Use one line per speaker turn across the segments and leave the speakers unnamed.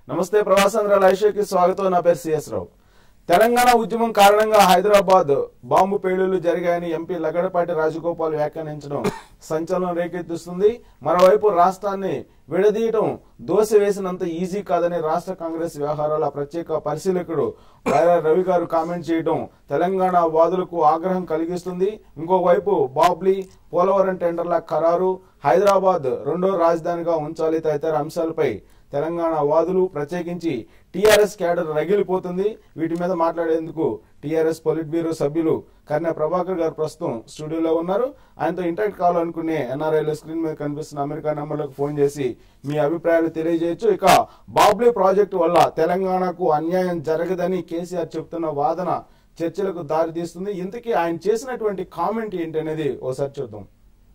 నమస్తే ప్రవాసాంధ్ర లైషోకి స్వాగతం నా పేరు సిఎస్ రావు తెలంగాణ ఉద్యమం కారణంగా హైదరాబాద్ బాంబు పేలుళ్లు జరిగాయని ఎంపీ లగడపాటి రాజగోపాల్ వ్యాఖ్యానించడం సంచలనం రేకెత్తిస్తుంది మరోవైపు రాష్ట్రాన్ని విడదీయడం దోశ వేసినంత ఈజీ కాదని రాష్ట్ర కాంగ్రెస్ వ్యవహారాల ప్రత్యేక పరిశీలకుడు వైరా రవి గారు కామెంట్ చేయడం తెలంగాణ వాదులకు ఆగ్రహం కలిగిస్తుంది ఇంకోవైపు బాబ్లీ పోలవరం టెండర్ల ఖరారు హైదరాబాద్ రెండో రాజధానిగా ఉంచాలి తదితర అంశాలపై తెలంగాణ వాదులు ప్రత్యేకించి టీఆర్ఎస్ క్యాడర్ రగిలిపోతుంది వీటి మీద మాట్లాడేందుకు టీఆర్ఎస్ పొలిట్ బ్యూరో సభ్యులు కర్ణ ప్రభాకర్ గారు ప్రస్తుతం స్టూడియోలో ఉన్నారు ఆయనతో ఇంటరాక్ట్ కావాలనుకునే ఎన్ఆర్ఐల స్క్రీన్ మీద కనిపిస్తున్న అమెరికా నంబర్లకు ఫోన్ చేసి మీ అభిప్రాయాలు తెలియజేయొచ్చు ఇక బాబ్లీ ప్రాజెక్టు వల్ల తెలంగాణకు అన్యాయం జరగదని కేసీఆర్ చెబుతున్న వాదన చర్చలకు దారితీస్తుంది ఇంతకీ ఆయన చేసినటువంటి కామెంట్ ఏంటి అనేది ఓసారి చూద్దాం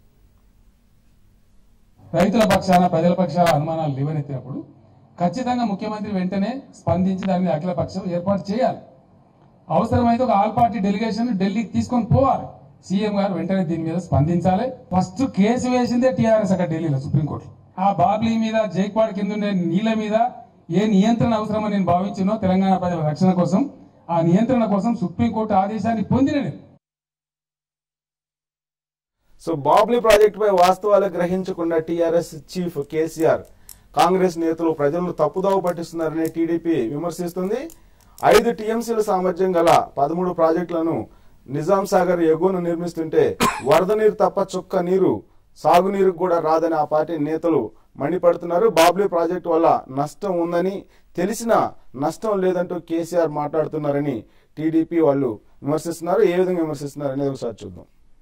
రైతుల పక్షాన ప్రజల పక్షాన అనుమానాలు లేవనెత్తినప్పుడు ఖచ్చితంగా ముఖ్యమంత్రి వెంటనే స్పందించి దాని మీద అఖిల పక్షం ఏర్పాటు చేయాలి అవసరమైతే ఒక ఆల్ పార్టీ డెలిగేషన్ ఢిల్లీకి తీసుకొని పోవాలి సీఎం గారు వెంటనే దీని మీద స్పందించాలి ఫస్ట్ కేసు వేసిందే టీఆర్ఎస్ అక్కడ ఢిల్లీలో సుప్రీంకోర్టు ఆ బాబ్లీ మీద జైక్వాడ్ కింద ఉండే నీళ్ల మీద ఏ నియంత్రణ అవసరమని నేను భావించినో తెలంగాణ ప్రజల రక్షణ కోసం ఆ నియంత్రణ కోసం సుప్రీంకోర్టు ఆదేశాన్ని పొందిన నేను
సో బాబ్లీ ప్రాజెక్టు పై వాస్తవాలు గ్రహించకుండా టీఆర్ఎస్ చీఫ్ కేసీఆర్ కాంగ్రెస్ నేతలు ప్రజలను తప్పుదోవ పట్టిస్తున్నారని టీడీపీ విమర్శిస్తుంది ఐదు టీఎంసీల సామర్థ్యం గల పదమూడు ప్రాజెక్టులను నిజాం సాగర్ ఎగువను నిర్మిస్తుంటే వరద నీరు తప్ప చుక్క నీరు సాగునీరు కూడా రాదని ఆ పార్టీ నేతలు మండిపడుతున్నారు బాబ్లీ ప్రాజెక్టు వల్ల నష్టం ఉందని తెలిసినా నష్టం లేదంటూ కేసీఆర్ మాట్లాడుతున్నారని టీడీపీ వాళ్ళు విమర్శిస్తున్నారు ఏ విధంగా విమర్శిస్తున్నారు అనేది ఒకసారి చూద్దాం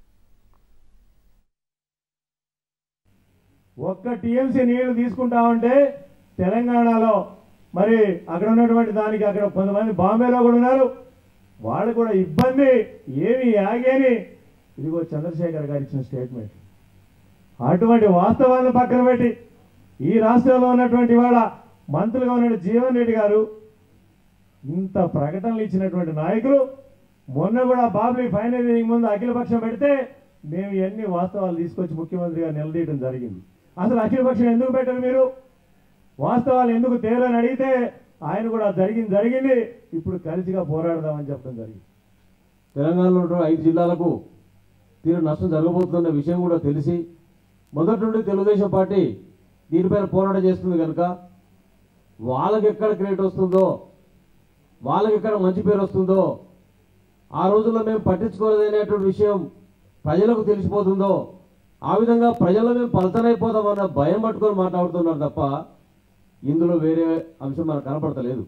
ఒక్క టీఎంసీ నీళ్లు తీసుకుంటా ఉంటే తెలంగాణలో మరి అక్కడ ఉన్నటువంటి దానికి అక్కడ కొంతమంది బాంబేలో కూడా ఉన్నారు వాళ్ళు కూడా ఇబ్బంది ఏమి ఆగేని ఇదిగో చంద్రశేఖర్ గారు ఇచ్చిన స్టేట్మెంట్ అటువంటి వాస్తవాలను పక్కన పెట్టి ఈ రాష్ట్రంలో ఉన్నటువంటి వాళ్ళ మంత్రులుగా ఉన్న జీవన్ రెడ్డి గారు ఇంత ప్రకటనలు ఇచ్చినటువంటి నాయకులు మొన్న కూడా బాబ్లీ ఫైనల్ ఇన్నింగ్ ముందు అఖిలపక్షం పెడితే మేము ఎన్ని వాస్తవాలు తీసుకొచ్చి ముఖ్యమంత్రిగా నిలదీయడం జరిగింది అసలు అఖిలపక్షం ఎందుకు పెట్టరు మీరు వాస్తవాలు ఎందుకు తేలని అడిగితే ఆయన కూడా జరిగింది జరిగింది ఇప్పుడు కలిసిగా పోరాడదామని చెప్పడం జరిగింది
తెలంగాణలో ఉన్న ఐదు జిల్లాలకు తీరు నష్టం జరగబోతున్న విషయం కూడా తెలిసి మొదటి నుండి తెలుగుదేశం పార్టీ దీనిపైన పోరాటం చేస్తుంది కనుక వాళ్ళకి ఎక్కడ క్రెడిట్ వస్తుందో వాళ్ళకి ఎక్కడ మంచి పేరు వస్తుందో ఆ రోజుల్లో మేము పట్టించుకోలేదనేటువంటి విషయం ప్రజలకు తెలిసిపోతుందో ఆ విధంగా ప్రజల్లో మేము పలతనైపోతామన్న భయం పట్టుకొని మాట్లాడుతున్నారు తప్ప ఇందులో వేరే అంశం మనకు కనపడతలేదు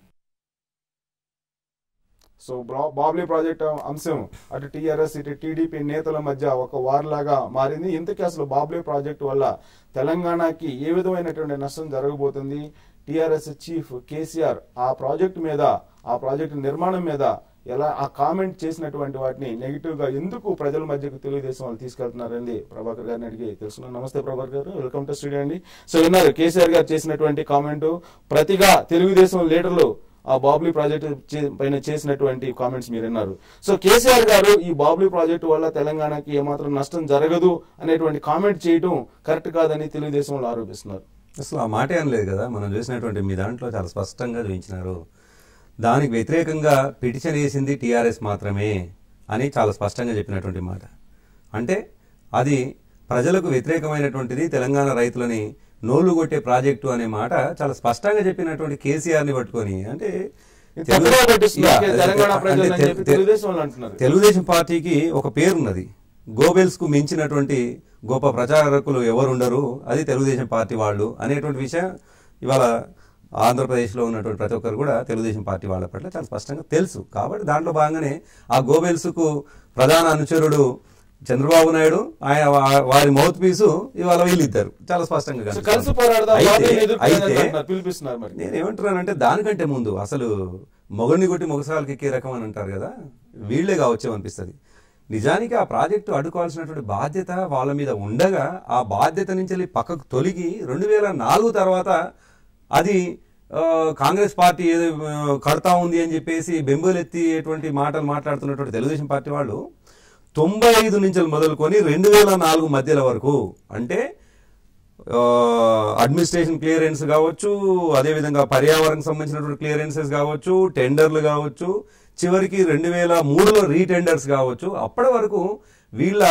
సో బ్రా- బాబ్లీ ప్రాజెక్ట్ అంశం అటు టీఆర్ఎస్ ఇటు టీడీపీ నేతల మధ్య ఒక వార్లాగా మారింది ఇంతకీ అసలు బాబ్లీ ప్రాజెక్టు వల్ల తెలంగాణకి ఏ విధమైనటువంటి నష్టం జరగబోతుంది టీఆర్ఎస్ చీఫ్ కేసీఆర్ ఆ ప్రాజెక్టు మీద ఆ ప్రాజెక్టు నిర్మాణం మీద ఎలా ఆ కామెంట్ చేసినటువంటి వాటిని నెగిటివ్ గా ఎందుకు ప్రజల మధ్యకు తెలుగుదేశం వాళ్ళు తీసుకెళ్తున్నారండి ప్రభాకర్ గారిని అడిగి తెలుసుకున్నాను నమస్తే ప్రభాకర్ గారు వెల్కమ్ టు స్టూడియో అండి సో విన్నారు కేసీఆర్ గారు చేసినటువంటి కామెంట్ ప్రతిగా తెలుగుదేశం లీడర్లు ఆ బాబ్లీ ప్రాజెక్ట్ చే- పైన చేసినటువంటి కామెంట్స్ మీరు విన్నారు సో కేసీఆర్ గారు ఈ బాబ్లీ ప్రాజెక్టు వల్ల తెలంగాణకి ఏమాత్రం నష్టం జరగదు అనేటువంటి కామెంట్ చేయడం కరెక్ట్ కాదని తెలుగుదేశం వాళ్ళు ఆరోపిస్తున్నారు
అసలు ఆ మాటే అనలేదు కదా మనం చూసినటువంటి మీ దాంట్లో చాలా స్పష్టంగా చూపించినారు దానికి వ్యతిరేకంగా పిటిషన్ వేసింది టీఆర్ఎస్ మాత్రమే అని చాలా స్పష్టంగా చెప్పినటువంటి మాట అంటే అది ప్రజలకు వ్యతిరేకమైనటువంటిది తెలంగాణ రైతులని నోళ్లు కొట్టే ప్రాజెక్టు అనే మాట చాలా స్పష్టంగా చెప్పినటువంటి కేసీఆర్ ని పట్టుకొని అంటే
తప్పుగా పట్టిస్తున్నారు
యా,
తెలంగాణ ప్రజలు అని
అంటే
చెప్పి
తె-
తెలుగుదేశం వాళ్ళు అంటున్నారు
తెలుగుదేశం పార్టీకి ఒక పేరున్నది గోబెల్స్ కు మించినటువంటి గొప్ప ప్రచారకులు ఎవరుండరు అది తెలుగుదేశం పార్టీ వాళ్ళు అనేటువంటి విషయం ఇవాళ ఆంధ్రప్రదేశ్లో ఉన్నటువంటి ప్రతి ఒక్కరు కూడా తెలుగుదేశం పార్టీ వాళ్ళ పట్ల చాలా స్పష్టంగా తెలుసు కాబట్టి దాంట్లో భాగంగానే ఆ గోబెల్స్ కు ప్రధాన అనుచరుడు చంద్రబాబు నాయుడు ఆయన వా- వారి మౌత్ పీసు ఇవాళ వీళ్ళిద్దరు చాలా స్పష్టంగా
సో
కనిపిస్తోంది.
కలిసి పోరాడదాం
అయితే-
బాబ్లీని ఎదుర్కొనేదని
అయితే
అంటున్నారు, పిలిపిస్తున్నారు మరి
నేనేమంటున్నానంటే దానికంటే ముందు అసలు మొగడిని కొట్టి మొగసాలకి ఎక్కే రకం అని అంటారు కదా వీళ్ళే కావచ్చేమనిపిస్తుంది నిజానికి ఆ ప్రాజెక్టు అడ్డుకోవాల్సినటువంటి బాధ్యత వాళ్ళ మీద ఉండగా ఆ బాధ్యత నుంచి వెళ్ళి పక్కకు తొలగి రెండు వేల నాలుగు తర్వాత అది ఆ, కాంగ్రెస్ పార్టీ ఏదో ఆ, కడతా ఉంది అని చెప్పేసి బెంబులెత్తేటువంటి మాటలు మాట్లాడుతున్నటువంటి తెలుగుదేశం పార్టీ వాళ్ళు తొంభై ఐదు నుంచి మొదలుకొని రెండు వేల నాలుగు మధ్యల వరకు అంటే అడ్మినిస్ట్రేషన్ క్లియరెన్స్ కావచ్చు అదేవిధంగా పర్యావరణం సంబంధించినటువంటి క్లియరెన్సెస్ కావచ్చు టెండర్లు కావచ్చు చివరికి రెండు వేల మూడులో రీటెండర్స్ కావచ్చు అప్పటి వరకు వీళ్ళ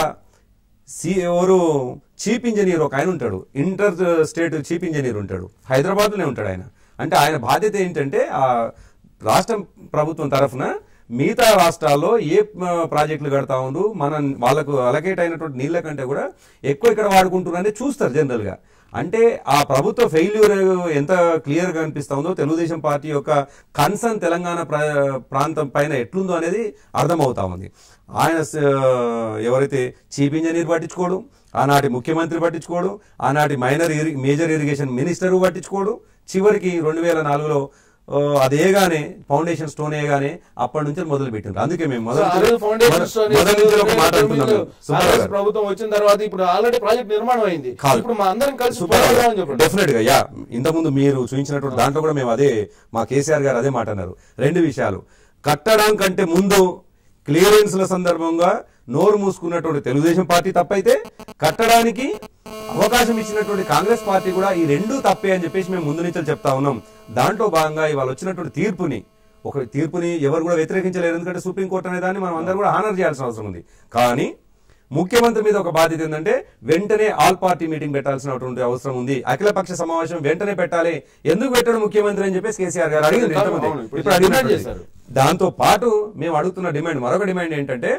సి ఎవరు చీఫ్ ఇంజనీర్ ఒక ఆయన ఉంటాడు ఇంటర్ స్టేట్ చీఫ్ ఇంజనీర్ ఉంటాడు హైదరాబాద్లోనే ఉంటాడు ఆయన అంటే ఆయన బాధ్యత ఏంటంటే ఆ రాష్ట్ర ప్రభుత్వం తరఫున మిగతా రాష్ట్రాల్లో ఏ ఆ, ప్రాజెక్టులు కడతా ఉండు మన వాళ్ళకు అలకేట్ అయినటువంటి నీళ్ళ కంటే కూడా ఎక్కువ ఇక్కడ వాడుకుంటున్నారని చూస్తారు జనరల్గా అంటే ఆ ప్రభుత్వ ఫెయిల్యూర్ ఎంత క్లియర్గా అనిపిస్తా ఉందో తెలుగుదేశం పార్టీ యొక్క కన్సర్న్ తెలంగాణ ప్ర- ప్రాంతం పైన ఎట్లుందో అనేది అర్థమవుతా ఉంది ఆయన స- ఎవరైతే చీఫ్ ఇంజనీర్ పట్టించుకోడు ఆనాటి ముఖ్యమంత్రి పట్టించుకోడు ఆనాటి మైనర్ ఇరి మేజర్ ఇరిగేషన్ మినిస్టర్ పట్టించుకోడు చివరికి రెండు వేల నాలుగులో ఆ, అది ఏగానే ఫౌండేషన్ స్టోన్ ఏగానే అప్పటి నుంచి మొదలు పెట్టిండ్రు అందుకే మేము
సో ఆ రోజు
మొదలు
ఫౌండేషన్ స్టోన్
మొదటి నుంచి ఒక మాట
వేసిన
అంటున్నాం మేము.
ఆ
సుబ్బారావు
రోజు
గారు.
ప్రభుత్వం వచ్చిన తర్వాత ఇప్పుడు ఆల్రెడీ ప్రాజెక్ట్ నిర్మాణం అయింది
కాదు.
ఇప్పుడు మా అందరం కలిసి పోరాడదామని చెప్పండి
డెఫినెట్ గా యా ఇంతకుముందు మీరు చూపించినటువంటి దాంట్లో కూడా మేము అదే మా కేసీఆర్ గారు అదే మాట అన్నారు రెండు విషయాలు కట్టడం కంటే ముందు క్లియరెన్స్ల సందర్భంగా నోరు మూసుకున్నటువంటి తెలుగుదేశం పార్టీ తప్పైతే కట్టడానికి అవకాశం ఇచ్చినటువంటి కాంగ్రెస్ పార్టీ కూడా ఈ రెండు తప్పే అని చెప్పేసి మేము ముందు నుంచి చెప్తా ఉన్నాం దాంట్లో భాగంగా ఇవాళ వచ్చినటువంటి తీర్పుని ఒక తీర్పుని ఎవరు కూడా వ్యతిరేకించలేరు ఎందుకంటే సుప్రీంకోర్టు అనే దాన్ని మనం అందరూ కూడా హానర్ చేయాల్సిన అవసరం ఉంది కానీ ముఖ్యమంత్రి మీద ఒక బాధ్యత ఏంటంటే వెంటనే ఆల్ పార్టీ మీటింగ్ పెట్టాల్సినటువంటి అవసరం ఉంది అఖిలపక్ష సమావేశం వెంటనే పెట్టాలి ఎందుకు పెట్టడం ముఖ్యమంత్రి అని చెప్పేసి కేసీఆర్ గారు అడిగింది
అవును,
ఇంతకుముందే.
అవును, ఇప్పుడు
ఇప్పుడు అడిగినట్టు
డిమాండ్ చేశారు.
దాంతో పాటు మేము అడుగుతున్న డిమాండ్ మరొక డిమాండ్ ఏంటంటే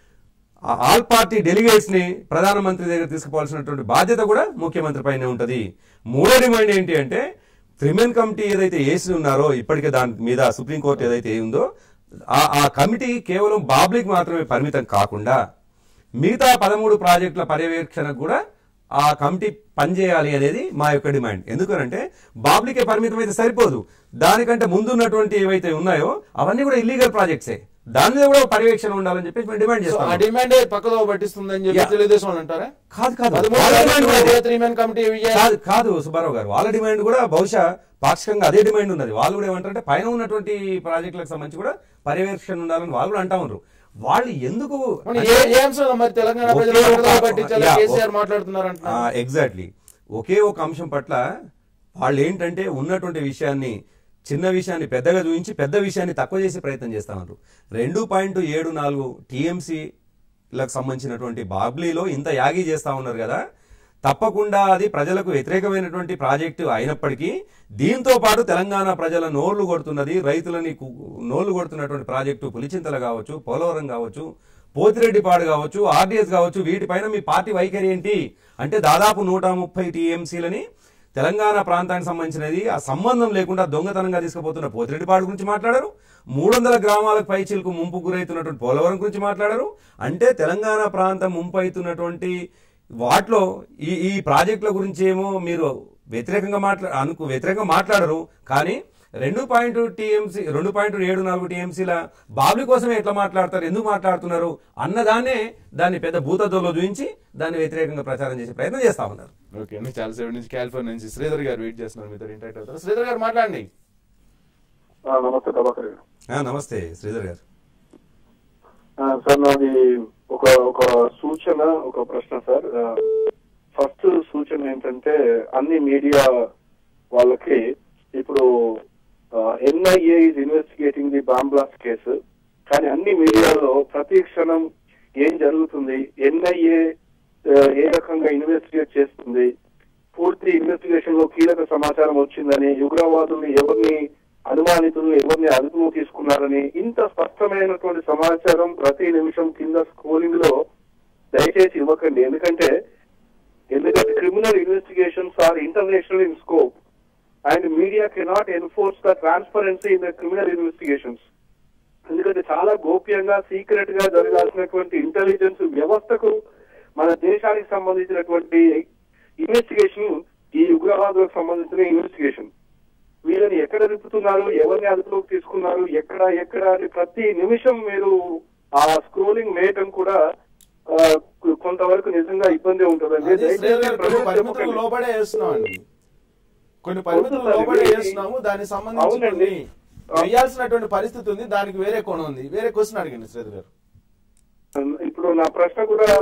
ఆ ఆల్ పార్టీ డెలిగేట్స్ ని ప్రధానమంత్రి దగ్గర తీసుకుపోవాల్సినటువంటి బాధ్యత కూడా ముఖ్యమంత్రి పైనే ఉంటది మూడో డిమాండ్ ఏంటి అంటే త్రిమెన్ కమిటీ ఏదైతే వేసి ఉన్నారో ఇప్పటికే దాని మీద సుప్రీంకోర్టు ఏదైతే ఉందో ఆ ఆ కమిటీ కేవలం బాబ్లిక్ మాత్రమే పరిమితం కాకుండా మిగతా పదమూడు ప్రాజెక్టుల పర్యవేక్షణకు కూడా ఆ కమిటీ పనిచేయాలి అనేది మా యొక్క డిమాండ్ ఎందుకనంటే బాబ్లికే పరిమితం అయితే సరిపోదు దానికంటే ముందున్నటువంటి ఏవైతే ఉన్నాయో అవన్నీ కూడా ఇల్లీగల్ ప్రాజెక్ట్సే దాని మీద కూడా పర్యవేక్షణ ఉండాలని చెప్పి మేము డిమాండ్
సో ఆ
చేస్తాం
డిమాండ్ పక్కదో పట్టిస్తుందని చెప్పి
Yeah.
తెలుగుదేశం వాళ్ళు అంటారా
కాదు కాదు
పదమూడు
వాళ్ళ డిమాండ్ కూడా అదే.
త్రీ మెన్ కమిటీ ఇవ్వాలి.
కాదు కాదు సుబ్బారావు గారు వాళ్ళ డిమాండ్ కూడా బహుశా పాక్షికంగా అదే డిమాండ్ ఉన్నది వాళ్ళు కూడా ఏమంటారంటే పైన ఉన్నటువంటి ప్రాజెక్టులకు సంబంధించి కూడా పర్యవేక్షణ ఉండాలని వాళ్ళు కూడా అంటా ఉన్నారు వాళ్ళు ఎందుకు
అవును, ఏ ఏ అంశంలో మరి తెలంగాణ ప్రజలు
ఒకే ఒక-
పక్కదో పట్టించాలి
Yeah,
కేసీఆర్
ఒక-
మాట్లాడుతున్నారు అంటున్నారు
ఎగ్జాక్ట్లీ ఒకే ఒక అంశం పట్ల వాళ్ళు ఏంటంటే ఉన్నటువంటి విషయాన్ని చిన్న విషయాన్ని పెద్దగా చూపించి పెద్ద విషయాన్ని తక్కువ చేసే ప్రయత్నం చేస్తా ఉన్నారు రెండు పాయింట్ ఏడు నాలుగు టీఎంసీలకు సంబంధించినటువంటి బాబ్లీలో ఇంత యాగి చేస్తా ఉన్నారు కదా తప్పకుండా అది ప్రజలకు వ్యతిరేకమైనటువంటి ప్రాజెక్టు అయినప్పటికీ దీంతో పాటు తెలంగాణ ప్రజల నోళ్లు కొడుతున్నది రైతులని కు- నోళ్లు కొడుతున్నటువంటి ప్రాజెక్టు పులిచింతల కావచ్చు పోలవరం కావచ్చు పోతిరెడ్డిపాడు కావచ్చు ఆర్డీఎస్ కావచ్చు వీటిపైన మీ పార్టీ వైఖరి ఏంటి అంటే దాదాపు నూట ముప్పై టీఎంసీలని తెలంగాణ ప్రాంతానికి సంబంధించినది ఆ సంబంధం లేకుండా దొంగతనంగా తీసుకుపోతున్న పోతిరెడ్డిపాడు గురించి మాట్లాడారు మూడు వందల గ్రామాలకు పైచీలకు ముంపు గురైతున్నటువంటి పోలవరం గురించి మాట్లాడారు అంటే తెలంగాణ ప్రాంతం ముంపు అవుతున్నటువంటి వాటిలో ఈ ఈ ప్రాజెక్టుల గురించి ఏమో మీరు వ్యతిరేకంగా మాట్లా అనుకు వ్యతిరేకంగా మాట్లాడరు కానీ రెండు పాయింట్ టీఎంసీ రెండు పాయింట్ ఏడు నాలుగు టీఎంసీల బాబ్లీ కోసమే ఎట్లా మాట్లాడతారు ఎందుకు మాట్లాడుతున్నారు అన్నదాన్నే దాన్ని పెద్ద భూతద్దులో చూపించి దాన్ని వ్యతిరేకంగా ప్రచారం చేసే ప్రయత్నం చేస్తా ఉన్నారు
ఓకే నేను చాలాసేపు నుంచి కాలిఫోర్నియా నుంచి శ్రీధర్ గారు వెయిట్ చేస్తున్నారు మీతో ఇంటరాక్ట్ అవుతారు శ్రీధర్ గారు మాట్లాడండి
ఆ, నమస్తే ప్రభాకర్ గారు
ఆ, నమస్తే శ్రీధర్ గారు
ఆ, సార్ నాది ఒక ఒక సూచన ఒక ప్రశ్న సార్ ఆ, ఫస్ట్ సూచన ఏంటంటే అన్ని మీడియా వాళ్ళకి ఇప్పుడు NIA is investigating the bomb blast case కానీ అన్ని మీడియాలో ప్రతి క్షణం ఏం జరుగుతుంది ఎన్ఐఏ ఏ రకంగా ఇన్వెస్టిగేట్ చేస్తుంది పూర్తి ఇన్వెస్టిగేషన్ లో కీలక సమాచారం వచ్చిందని ఉగ్రవాదుల్ని ఎవరిని అనుమానితులు ఎవరిని అదుపులో తీసుకున్నారని ఇంత స్పష్టమైనటువంటి సమాచారం ప్రతి నిమిషం కింద స్క్రోలింగ్ లో దయచేసి ఇవ్వకండి ఎందుకంటే ఎందుకంటే criminal investigations are international in scope and media cannot enforce the transparency in the criminal investigations ఎందుకంటే చాలా గోప్యంగా సీక్రెట్ గా జరగాల్సినటువంటి ఇంటెలిజెన్స్ వ్యవస్థకు మన దేశానికి సంబంధించినటువంటి ఇన్వెస్టిగేషన్ ఈ ఉగ్రవాదులకు సంబంధించిన ఇన్వెస్టిగేషన్ వీళ్ళని ఎక్కడ నింపుతున్నారు ఎవరిని అదుపులోకి తీసుకున్నారు ఎక్కడ ఎక్కడ అని ప్రతి నిమిషం మీరు ఆ స్క్రోలింగ్ వేయటం కూడా ఆ, కొంతవరకు నిజంగా ఇబ్బంది ఉంటుందండి
అదే శ్రీధర్ గారు కొన్ని
దయచేసి
పరిమితులు
చెప్పకండి.
లోబడే వేస్తున్నాం అండి కొన్ని పరిమితులు
అవును సార్,
లోబడే
ఇది-
వేస్తున్నాము దానికి సంబంధించి
అవునండి.
కొన్ని వేయాల్సినటువంటి పరిస్థితి ఉంది దానికి వేరే కోణం ఉంది వేరే క్వశ్చన్ అడిగండి శ్రీధర్ గారు
ఇప్పుడు నా ప్రశ్న కూడా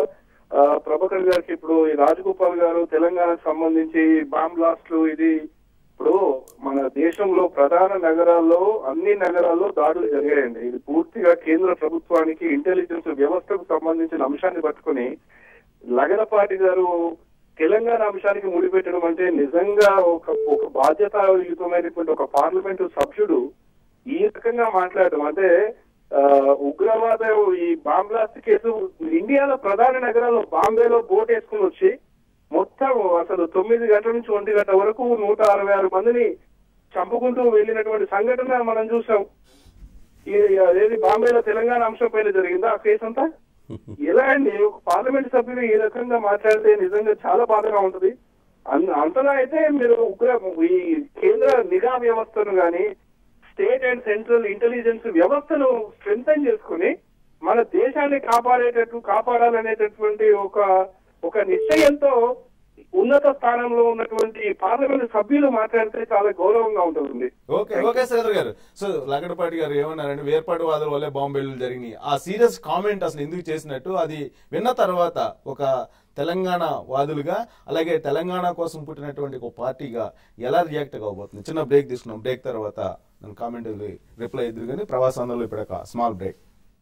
ఆ, ప్రభాకర్ గారికి ఇప్పుడు ఈ రాజగోపాల్ గారు తెలంగాణకు సంబంధించి బాంబ్ బ్లాస్ట్లు ఇది ఇప్పుడు మన దేశంలో ప్రధాన నగరాల్లో అన్ని నగరాల్లో దాడులు జరిగాయండి ఇది పూర్తిగా కేంద్ర ప్రభుత్వానికి ఇంటెలిజెన్స్ వ్యవస్థకు సంబంధించిన అంశాన్ని పట్టుకొని లగడపాటి గారు తెలంగాణ అంశానికి ముడిపెట్టడం అంటే నిజంగా ఒక ఒక బాధ్యతాయుతమైనటువంటి ఒక పార్లమెంటు సభ్యుడు ఈ రకంగా మాట్లాడడం అంటే ఆ, ఉగ్రవాద ఈ బాంబ్ బ్లాస్ట్ కేసు ఇండియాలో ప్రధాన నగరాల్లో బాంబేలో బోట్ వేసుకుని వచ్చి మొత్తం అసలు తొమ్మిది గంటల నుంచి ఒంటి గంట వరకు నూట అరవై ఆరు మందిని చంపుకుంటూ వెళ్ళినటువంటి సంఘటన మనం చూసాం ఈ- అదేది బాంబేలో తెలంగాణ అంశం పైన జరిగిందా ఆ కేసు అంతా ఎలా అండి ఒక పార్లమెంట్ సభ్యులు ఈ రకంగా మాట్లాడితే నిజంగా చాలా బాధగా ఉంటది అన్- అంతలా అయితే మీరు ఉగ్ర ఈ కేంద్ర నిఘా వ్యవస్థను గాని స్టేట్ అండ్ సెంట్రల్ ఇంటెలిజెన్స్ వ్యవస్థను స్ట్రెంగ్ చేసుకుని మన దేశాన్ని కాపాడేటట్టు కాపాడాలనేటటువంటి ఒక ఒక నిశ్చయంతో ఉన్నత స్థానంలో ఉన్నటువంటి పార్లమెంట్ సభ్యులు మాట్లాడితే చాలా గౌరవంగా ఉంటుంది
ఓకే ఓకే శ్రీధర్ గారు సో లగడపాటి గారు ఏమన్నారంటే వేర్పాటు వాదుల వల్లే బాంబేలు జరిగినాయి ఆ సీరియస్ కామెంట్ అసలు ఎందుకు చేసినట్టు అది విన్న తర్వాత ఒక తెలంగాణ వాదులుగా అలాగే తెలంగాణ కోసం పుట్టినటువంటి ఒక పార్టీగా ఎలా రియాక్ట్ కాబోతుంది చిన్న బ్రేక్ తీసుకున్నాం బ్రేక్ తర్వాత నేను కామెంట్ రిప్లై ఎదురు కానీ ప్రవాసాంధ్రలో ఇప్పుడు ఒక స్మాల్ బ్రేక్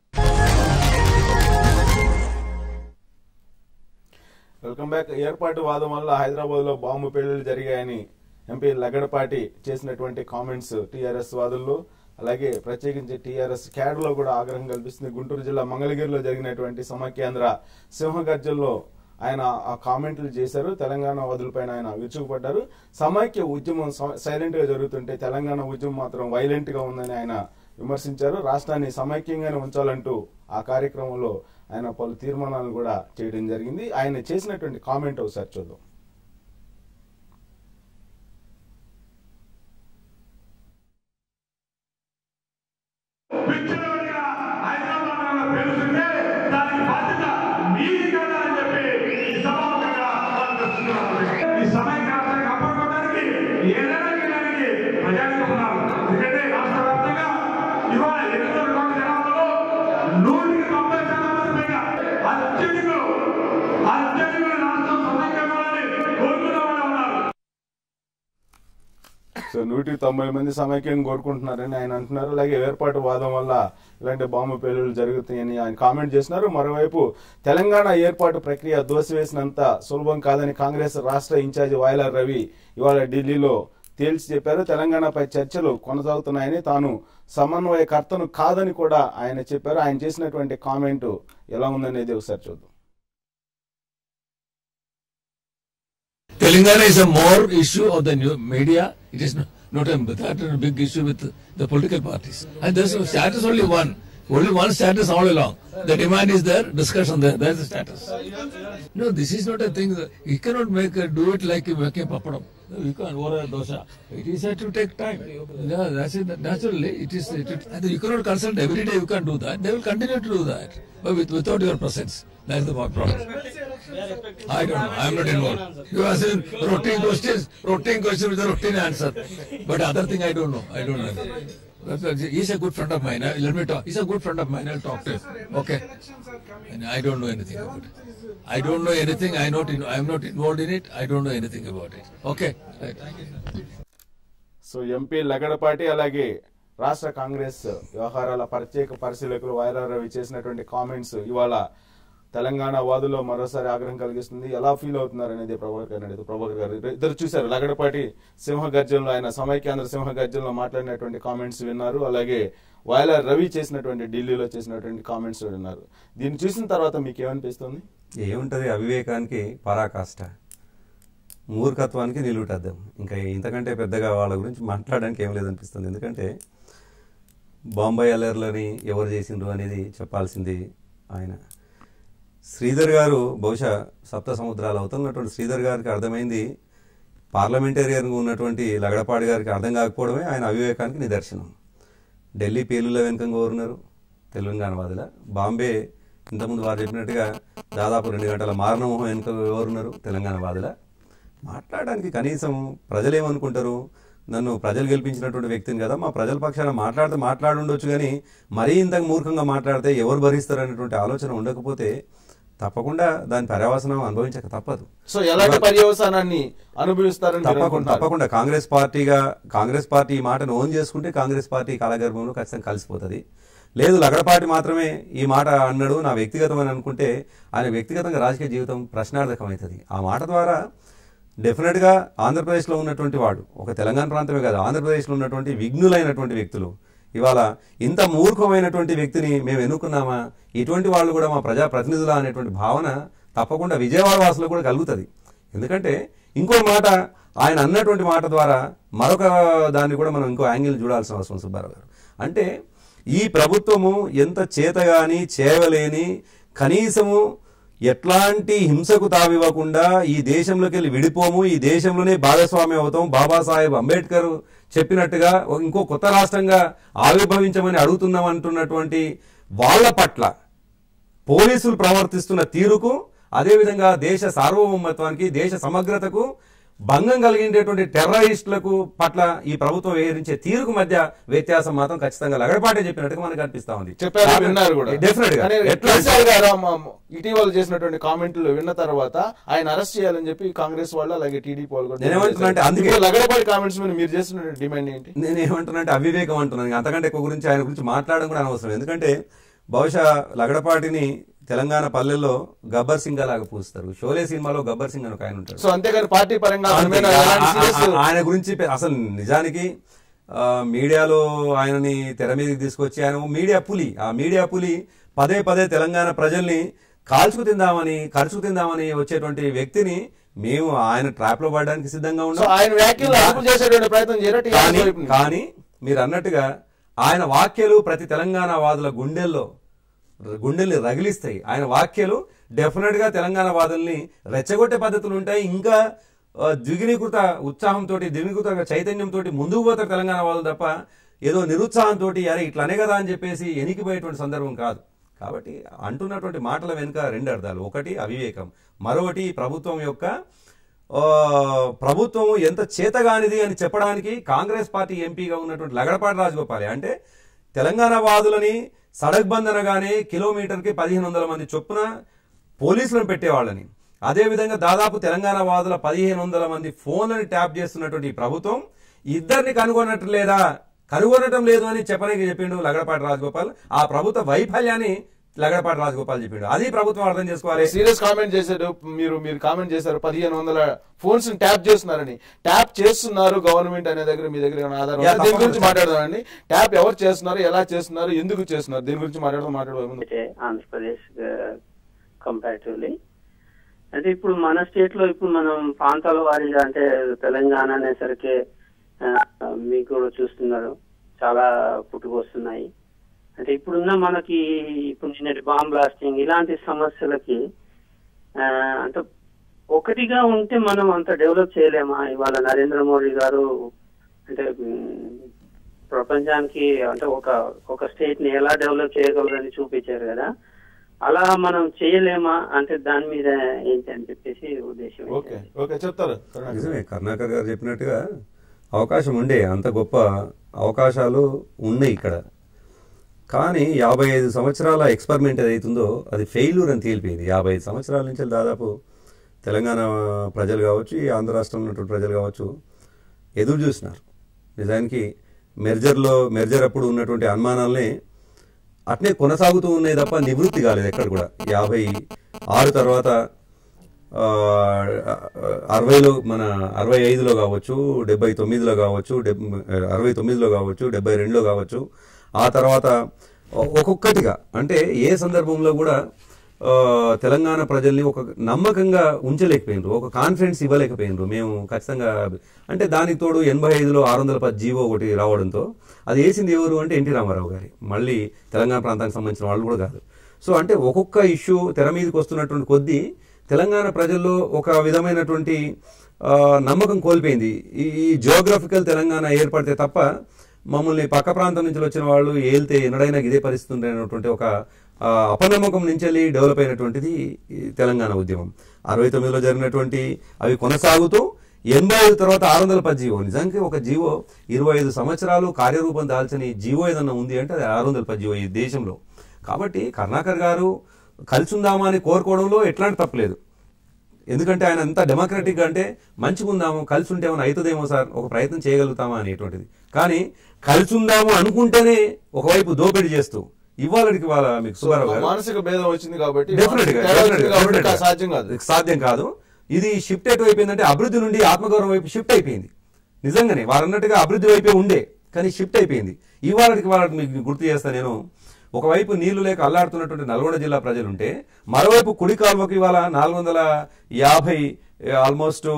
వెల్కమ్ బ్యాక్ ఏర్పాటు వాదం వల్ల హైదరాబాద్ లో బాంబు పెళ్లిలు జరిగాయని ఎంపీ లగడపాటి చేసినటువంటి కామెంట్స్ టీఆర్ఎస్ వాదుల్లో అలాగే ప్రత్యేకించి టీఆర్ఎస్ క్యాడర్ లో కూడా ఆగ్రహం కల్పిస్తుంది గుంటూరు జిల్లా మంగళగిరిలో జరిగినటువంటి సమాఖ్యాంధ్ర సింహగర్జల్లో ఆయన ఆ కామెంట్లు చేశారు తెలంగాణ వాదులపైన ఆయన విరుచుకుపడ్డారు సమైక్య ఉద్యమం సైలెంట్ గా జరుగుతుంటే తెలంగాణ ఉద్యమం మాత్రం వైలెంట్ గా ఉందని ఆయన విమర్శించారు రాష్ట్రాన్ని సమైక్యంగానే ఉంచాలంటూ ఆ కార్యక్రమంలో ఆయన పలు తీర్మానాలు కూడా చేయడం జరిగింది ఆయన చేసినటువంటి కామెంట్ ఒకసారి చూద్దాం
విచ్చలవిడిగా హైదరాబాద్ నగరంలో పేలుస్తుంటే దానికి బాధ్యత మీది కదా అని చెప్పి ఈ సభాముఖంగా వాళ్ళు తెలుసుకున్నారు. ఈ సమైక్యాంధ్రాన్ని కాపాడుకోవడానికి ఏదైనా చేయడానికి ప్రజానికం ఉన్నారు ఎందుకంటే రాష్ట్ర వ్యాప్తంగా ఇవాళ ఎనిమిది కోట్ల జనాభాలో నూటికి తొంభై శాతం మంది పైగా అత్యధికులు అత్యధికులు రాష్ట్రం సమైక్యంగా కోరుకున్న వాళ్ళు ఉన్నారు
సో నూటికి తొంభై మంది సమైక్యం కోరుకుంటున్నారని ఆయన అంటున్నారు అలాగే ఏర్పాటు వాదం వల్ల ఇలాంటి బాంబు పేలుళ్లు జరుగుతాయని ఆయన కామెంట్ చేస్తున్నారు మరోవైపు తెలంగాణ ఏర్పాటు ప్రక్రియ దోసివేసినంత సులభం కాదని కాంగ్రెస్ రాష్ట్ర ఇన్ఛార్జి వాయలార్ రవి ఇవాళ ఢిల్లీలో తేల్చి చెప్పారు తెలంగాణపై చర్చలు కొనసాగుతున్నాయని తాను సమన్వయకర్తను కాదని కూడా ఆయన చెప్పారు ఆయన చేసినటువంటి కామెంట్ ఎలా ఉందనేది ఒకసారి చూద్దాం
Telangana is a more issue of the new media. It is not, not a, that is a big issue with the political parties. And there's a status only one. Only one status all along. The demand is there, discussion there. That's the status. No, this is not a thing. that- You cannot make a, do it like you make a papadam. You can't or a dosha. It is had to take time. Yeah, that's it. Naturally, it is. It, it, and you cannot consult every day. You can't do that. They will continue to do that, but with, without your presence. That's the problem. I don't know. I'm not involved. You ask him routine questions, routine question with a routine answer. But other thing I don't know. I don't know. That's why He's a good friend of mine. Let me talk. He's a good friend of mine. I'll talk to him. Okay. And I don't know anything about it. I don't know anything. I not. In, I'm not involved in it. I don't know anything about it. Okay. Right.
So MP Lagadapati అలాగే రాష్ట్ర కాంగ్రెస్ వ్యవహారాల ప్రత్యేక పరిశీలకులు వైరా రవి చేసినటువంటి comments ఇవాళ తెలంగాణ వాదుల్లో మరోసారి ఆగ్రహం కలిగిస్తుంది ఎలా ఫీల్ అవుతున్నారు అనేది ప్రభాకర్ గారు అడిగితే ప్రభాకర్ గారు ఇద్దరు చూశారు లగడపాటి సింహ గర్జనలో ఆయన సమైక్యాంధ్ర సింహ గర్జనలో మాట్లాడినటువంటి కామెంట్స్ విన్నారు అలాగే వాయల రవి చేసినటువంటి ఢిల్లీలో చేసినటువంటి కామెంట్స్ విన్నారు దీన్ని చూసిన తర్వాత మీకు ఏమనిపిస్తుంది
ఏముంటది అవివేకానికి పరాకాష్ట మూర్ఖత్వానికి నిలువుటద్దం ఇంకా ఇంతకంటే పెద్దగా వాళ్ళ గురించి మాట్లాడడానికి ఏం లేదనిపిస్తుంది ఎందుకంటే బాంబే అల్లర్లని ఎవరు చేసిండ్రు అనేది చెప్పాల్సింది ఆయన శ్రీధర్ గారు బహుశా సప్త సముద్రాలు అవుతున్నటువంటి శ్రీధర్ గారికి అర్థమైంది పార్లమెంటేరియన్గా ఉన్నటువంటి లగడపాటి గారికి అర్థం కాకపోవడమే ఆయన అవివేకానికి నిదర్శనం ఢిల్లీ పేలుల వెనుక కోరున్నారు తెలంగాణ వాదుల బాంబే ఇంతకుముందు వారు చెప్పినట్టుగా దాదాపు రెండు గంటల మారణమోహం వెనుక కోరున్నారు తెలంగాణ వాదుల మాట్లాడడానికి కనీసం ప్రజలు ఏమనుకుంటారు నన్ను ప్రజలు గెలిపించినటువంటి వ్యక్తిని కదా మా ప్రజల పక్షాన మాట్లాడితే మాట్లాడుండొచ్చు కానీ మరీ ఇంతకు మూర్ఖంగా మాట్లాడితే ఎవరు భరిస్తారు అనేటువంటి ఆలోచన ఉండకపోతే తప్పకుండా దాని పర్యవసనం అనుభవించక తప్పదు
సో ఎలాంటి పర్యవసానాన్ని అనుభవిస్తారని మీరు
తప్పకుండా
అనుకుంటున్నారు?
తప్పకుండా కాంగ్రెస్ పార్టీగా కాంగ్రెస్ పార్టీ ఈ మాటను ఓన్ చేసుకుంటే కాంగ్రెస్ పార్టీ కాలగర్భంలో ఖచ్చితంగా కలిసిపోతుంది లేదు లగడపాటి మాత్రమే ఈ మాట అన్నాడు నా వ్యక్తిగతం అని అనుకుంటే ఆయన వ్యక్తిగతంగా రాజకీయ జీవితం ప్రశ్నార్థకం అవుతుంది ఆ మాట ద్వారా డెఫినెట్గా ఆంధ్రప్రదేశ్లో ఉన్నటువంటి వాడు ఒక తెలంగాణ ప్రాంతమే కాదు ఆంధ్రప్రదేశ్లో ఉన్నటువంటి విఘ్నులైనటువంటి వ్యక్తులు ఇవాళ ఇంత మూర్ఖమైనటువంటి వ్యక్తిని మేము ఎన్నుకున్నామా ఇటువంటి వాళ్ళు కూడా మా ప్రజా ప్రతినిధులా అనేటువంటి భావన తప్పకుండా విజయవాడ వాసులకు కూడా కలుగుతుంది ఎందుకంటే ఇంకో మాట ఆయన అన్నటువంటి మాట ద్వారా మరొక దాన్ని కూడా మనం ఇంకో యాంగిల్ చూడాల్సిన అవసరం సుబ్బారావు గారు అంటే ఈ ప్రభుత్వము ఎంత చేతగాని చేయలేని కనీసము ఎట్లాంటి హింసకు తావివ్వకుండా ఈ దేశంలోకి వెళ్ళి విడిపోము ఈ దేశంలోనే భాగస్వామ్యం అవుతాం బాబాసాహెబ్ అంబేద్కర్ చెప్పినట్టుగా ఒక ఇంకో కొత్త రాష్ట్రంగా ఆవిర్భవించమని అడుగుతున్నాం అంటున్నటువంటి వాళ్ళ పట్ల పోలీసులు ప్రవర్తిస్తున్న తీరుకు అదేవిధంగా దేశ సార్వభౌమత్వానికి దేశ సమగ్రతకు భంగం కలిగించేటువంటి టెర్రరిస్టులకు పట్ల ఈ ప్రభుత్వం వ్యవహరించే తీరుకు మధ్య వ్యత్యాసం మాత్రం ఖచ్చితంగా లగడపాటే చెప్పినట్టుగా మనకు అనిపిస్తా ఉంది
చెప్పారు విన్నారు కూడా
డెఫినెట్ గా
కానీ
ఎట్లా అంటే-
కేసీఆర్ గారు ఆ మ- ఇటీవల చేసినటువంటి కామెంట్లు విన్న తర్వాత ఆయన అరెస్ట్ చేయాలని చెప్పి కాంగ్రెస్ వాళ్ళు అలాగే టీడీపీ వాళ్ళు కూడా
నేనేమంటున్నా అంటే అందుకే-
ఇప్పుడు లగడపాటి కామెంట్స్ మీద మీరు చేసిన డిమాండ్ ఏంటి
నేను ఏమంటున్నానంటే అవివేకం అంటున్నాను ఇంకా అంతకంటే ఎక్కువ గురించి ఆయన గురించి మాట్లాడడం కూడా అనవసరం ఎందుకంటే బహుశా లగడపాటిని తెలంగాణ పల్లెల్లో గబ్బర్ సింగ్ లాగా పూస్తారు షోలే సినిమాలో గబ్బర్ సింగ్ అని ఒక ఆయన ఉంటాడు
సో అంతేగాని పార్టీ పరంగా ఆయన మీద
అంతే.
ఎలాంటి
ఆ- ఆ-
serious-
ఆ- ఆయన గురించి పె- అసలు నిజానికి ఆ, మీడియాలో ఆయనని తెర మీదకి తీసుకొచ్చి ఆయన ఓ మీడియా పులి ఆ మీడియా పులి పదే పదే తెలంగాణ ప్రజల్ని కాల్చుకు తిందామని ఖర్చుకు తిందామని వచ్చేటువంటి వ్యక్తిని మేము ఆయన ట్రాప్ లో పడడానికి సిద్ధంగా
సో
ఉన్నాం
ఆయన వ్యాఖ్యలు అదుపు చేసేటువంటి ప్రయత్నం చేయడం టీఆర్ఎస్
కానీ
వైపు నుంచి.
కానీ మీరు అన్నట్టుగా ఆయన వాక్యాలు ప్రతి తెలంగాణ వాదుల గుండెల్లో గుండెల్ని రగిలిస్తాయి ఆయన వాక్యాలు డెఫినెట్ గా తెలంగాణ వాదుల్ని రెచ్చగొట్టే పద్ధతులు ఉంటాయి ఇంకా ఆ, ద్విగుణీకృత ఉత్సాహంతో ద్విగుణీకృత చైతన్యంతో ముందుకు పోతారు తెలంగాణ వాళ్ళు తప్ప ఏదో నిరుత్సాహంతో అరే ఇట్లనే కదా అని చెప్పేసి ఎనికిపోయేటువంటి సందర్భం కాదు కాబట్టి అంటున్నటువంటి మాటల వెనుక రెండు అర్థాలు ఒకటి అవివేకం మరొకటి ఈ ప్రభుత్వం యొక్క ఆ, ప్రభుత్వం ఎంత చేతగానిది అని చెప్పడానికి కాంగ్రెస్ పార్టీ ఎంపీగా ఉన్నటువంటి లగడపాటి రాజగోపాలి అంటే తెలంగాణ వాదులని సడక్ బంద్ అనగానే కిలోమీటర్కి పదిహేను వందల మంది చొప్పున పోలీసులను పెట్టేవాళ్ళని అదేవిధంగా దాదాపు తెలంగాణ వాదుల పదిహేను వందల మంది ఫోన్లని ట్యాప్ చేస్తున్నటువంటి ఈ ప్రభుత్వం ఇద్దరిని కనుగొనటం లేదా కనుగొనటం లేదు అని చెప్పడానికి చెప్పిండు లగడపాటి రాజగోపాల్ ఆ ప్రభుత్వ వైఫల్యాన్ని లగడపాటి రాజగోపాల్ చెప్పిండు అది ప్రభుత్వం అర్థం చేసుకోవాలి
సీరియస్ కామెంట్ చేశారు మీరు మీరు కామెంట్ చేశారు పదిహేను వందల ఫోన్స్ ట్యాప్ చేస్తున్నారని ట్యాప్ చేస్తున్నారు గవర్నమెంట్ అనే దగ్గర మీ దగ్గర ఏమైనా ఆధారం
యా,
ఉందా? దీని
తప్పకుండా.
గురించి మాట్లాడదామండి ట్యాప్ ఎవరు చేస్తున్నారు ఎలా చేస్తున్నారు ఎందుకు చేస్తున్నారు దీని గురించి మాట్లాడదాం మాట్లాడదాం ముందు.
అంటే ఆంధ్రప్రదేశ్ కంపారిటివ్లీ అంటే ఇప్పుడు మన స్టేట్ లో ఇప్పుడు మనం ప్రాంతాల వారీగా అంటే తెలంగాణ అనేసరికి ఆ, మీకు కూడా చూస్తున్నారు చాలా పుట్టుకొస్తున్నాయి అంటే ఇప్పుడున్న మనకి ఇప్పుడు నిన్నటి బాంబ్ బ్లాస్టింగ్ ఇలాంటి సమస్యలకి ఆ, అంటే ఒకటిగా ఉంటే మనం అంత డెవలప్ చేయలేమా ఇవాళ నరేంద్ర మోడీ గారు అంటే ఉమ్, ప్రపంచానికి అంటే ఒక ఒక స్టేట్ ని ఎలా డెవలప్ చేయగలరని చూపించారు కదా అలా మనం చేయలేమా అంటే దాని మీద ఏంటి అని చెప్పేసి ఉద్దేశం
ఓకే
ఏంటండి?
ఓకే చెప్తారు కరుణాకర్.
నిజమే కరుణాకర్ గారు చెప్పినట్టుగా అవకాశం ఉండే అంత గొప్ప అవకాశాలు ఉన్నాయి ఇక్కడ కానీ యాభై ఐదు సంవత్సరాల ఎక్స్పెరిమెంట్ ఏదైతుందో అది ఫెయిల్యూర్ అని తేలిపోయింది యాభై ఐదు సంవత్సరాల నుంచి దాదాపు తెలంగాణ ప్రజలు కావచ్చు ఈ ఆంధ్ర రాష్ట్రంలో ఉన్నటువంటి ప్రజలు కావచ్చు ఎదురు చూసినారు నిజానికి మెర్జర్లో మెర్జర్ అప్పుడు ఉన్నటువంటి అనుమానాల్ని అట్నే కొనసాగుతూ ఉన్నాయి తప్ప నివృత్తి కాలేదు ఎక్కడ కూడా యాభై ఆరు తర్వాత ఆ, అరవైలో మన అరవై ఐదులో కావచ్చు డెబ్బై తొమ్మిదిలో కావచ్చు డెబ్ అరవై తొమ్మిదిలో కావచ్చు డెబ్బై రెండులో కావచ్చు ఆ తర్వాత ఒ- ఒక్కొక్కటిగా అంటే ఏ సందర్భంలో కూడా ఆ, తెలంగాణ ప్రజల్ని ఒక నమ్మకంగా ఉంచలేకపోయినారు ఒక కాన్ఫిడెన్స్ ఇవ్వలేకపోయినారు మేము ఖచ్చితంగా అంటే దానికి తోడు ఎనభై ఐదులో ఆరు వందల పది జీవో ఒకటి రావడంతో అది వేసింది ఎవరు అంటే ఎన్టీ రామారావు గారి మళ్ళీ తెలంగాణ ప్రాంతానికి సంబంధించిన వాళ్ళు కూడా కాదు సో అంటే ఒక్కొక్క ఇష్యూ తెర మీదకి వస్తున్నటువంటి కొద్దీ తెలంగాణ ప్రజల్లో ఒక విధమైనటువంటి ఆ, నమ్మకం కోల్పోయింది ఈ ఈ జియోగ్రఫికల్ తెలంగాణ ఏర్పడితే తప్ప మమ్మల్ని పక్క ప్రాంతం నుంచి వచ్చిన వాళ్ళు ఏల్తే ఎన్నడైనా ఇదే పరిస్థితి ఉంది అనేటువంటి ఒక ఆ, అపనమ్మకం నుంచి వెళ్ళి డెవలప్ అయినటువంటిది ఈ తెలంగాణ ఉద్యమం అరవై తొమ్మిదిలో జరిగినటువంటి అవి కొనసాగుతూ ఎనభై ఐదు తర్వాత ఆరు వందల పది జీవో నిజానికి ఒక జీవో ఇరవై ఐదు సంవత్సరాలు కార్యరూపం దాల్చని జీవో ఏదన్నా ఉంది అంటే అది ఆరు వందల పది జీవో ఈ దేశంలో కాబట్టి కరుణాకర్ గారు కలిసి ఉందామా అని కోరుకోవడంలో ఎట్లాంటి తప్పలేదు ఎందుకంటే ఆయన అంత డెమోక్రటిక్ అంటే మంచిగా ఉందాము కలిసి ఉంటే ఏమైనా అవుతుందేమో సార్ ఒక ప్రయత్నం చేయగలుగుతామా అనేటువంటిది కానీ కలిసి ఉందాము అనుకుంటేనే ఒకవైపు దోపిడీ చేస్తూ ఇవాళకి వాళ్ళ మీకు సుబ్బారావు గారు
మానసిక భేదం వచ్చింది కాబట్టి
Definitely గా,
తేడా వచ్చింది
definitely గా,
కాబట్టి
definitely గా.
సాధ్యం కాదు
సాధ్యం కాదు ఇది షిఫ్ట్ ఎటు అయిపోయిందంటే అభివృద్ధి నుండి ఆత్మగౌరవం వైపు షిఫ్ట్ అయిపోయింది నిజంగానే వారు అన్నట్టుగా అభివృద్ధి వైపే ఉండే కానీ షిఫ్ట్ అయిపోయింది ఇవాళకి వాళ్ళకి మీకు గుర్తు చేస్తా నేను ఒకవైపు నీళ్లు లేక అల్లాడుతున్నటువంటి నల్గొండ జిల్లా ప్రజలు ఉంటే మరోవైపు కుడి కాలువకి ఇవాళ నాలుగు వందల యాభై ఆల్మోస్ట్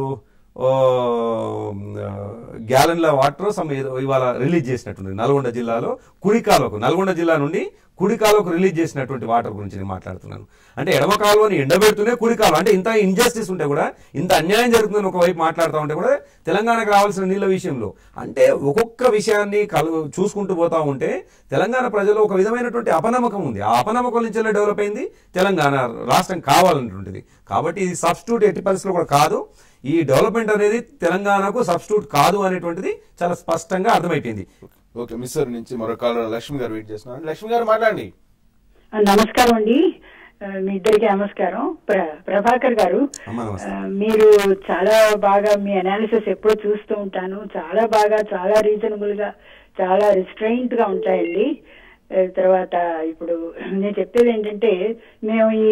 గ్యాలన్ల వాటర్ సమ్ ఏదో ఇవాళ రిలీజ్ చేసినట్టుంది నల్గొండ జిల్లాలో కుడి కాలువకు నల్గొండ జిల్లా నుండి కుడి కాలువకు రిలీజ్ చేసినటువంటి వాటర్ గురించి నేను మాట్లాడుతున్నాను అంటే ఎడమ కాలువని ఎండబెడుతూనే కుడి కాలువ అంటే ఇంత ఇంజస్టిస్ ఉంటే కూడా ఇంత అన్యాయం జరుగుతుందని ఒకవైపు మాట్లాడుతూ ఉంటే కూడా తెలంగాణకు రావాల్సిన నీళ్ళ విషయంలో అంటే ఒక్కొక్క విషయాన్ని కలు చూసుకుంటూ పోతా ఉంటే తెలంగాణ ప్రజలు ఒక విధమైనటువంటి అపనమ్మకం ఉంది ఆ అపనమ్మకం నుంచి డెవలప్ అయింది తెలంగాణ రాష్ట్రం కావాలన్నటువంటిది కాబట్టి ఇది సబ్స్టిట్యూట్ ఎట్టి పరిస్థితుల్లో కూడా కాదు ఈ డెవలప్మెంట్ అనేది తెలంగాణకు సబ్స్టిట్యూట్ కాదు అనేటువంటిది చాలా స్పష్టంగా అర్థమైపోయింది
ఓకే మిస్సర్ నుంచి మరో కాలర్ లక్ష్మి గారు వెయిట్ చేస్తున్నారు లక్ష్మి గారు మాట్లాడండి
నమస్కారం అండి ఆ, మీ ఇద్దరికి నమస్కారం ప్ర- ప్రభాకర్ గారు
అమ్మ నమస్తే.
ఆ, మీరు చాలా బాగా మీ అనాలిసిస్ ఎప్పుడూ చూస్తూ ఉంటాను చాలా బాగా చాలా రీజనబుల్ గా చాలా రిస్ట్రైంట్ గా ఉంటాయండి ఆ, తర్వాత ఇప్పుడు నేను చెప్పేది ఏంటంటే మేము ఈ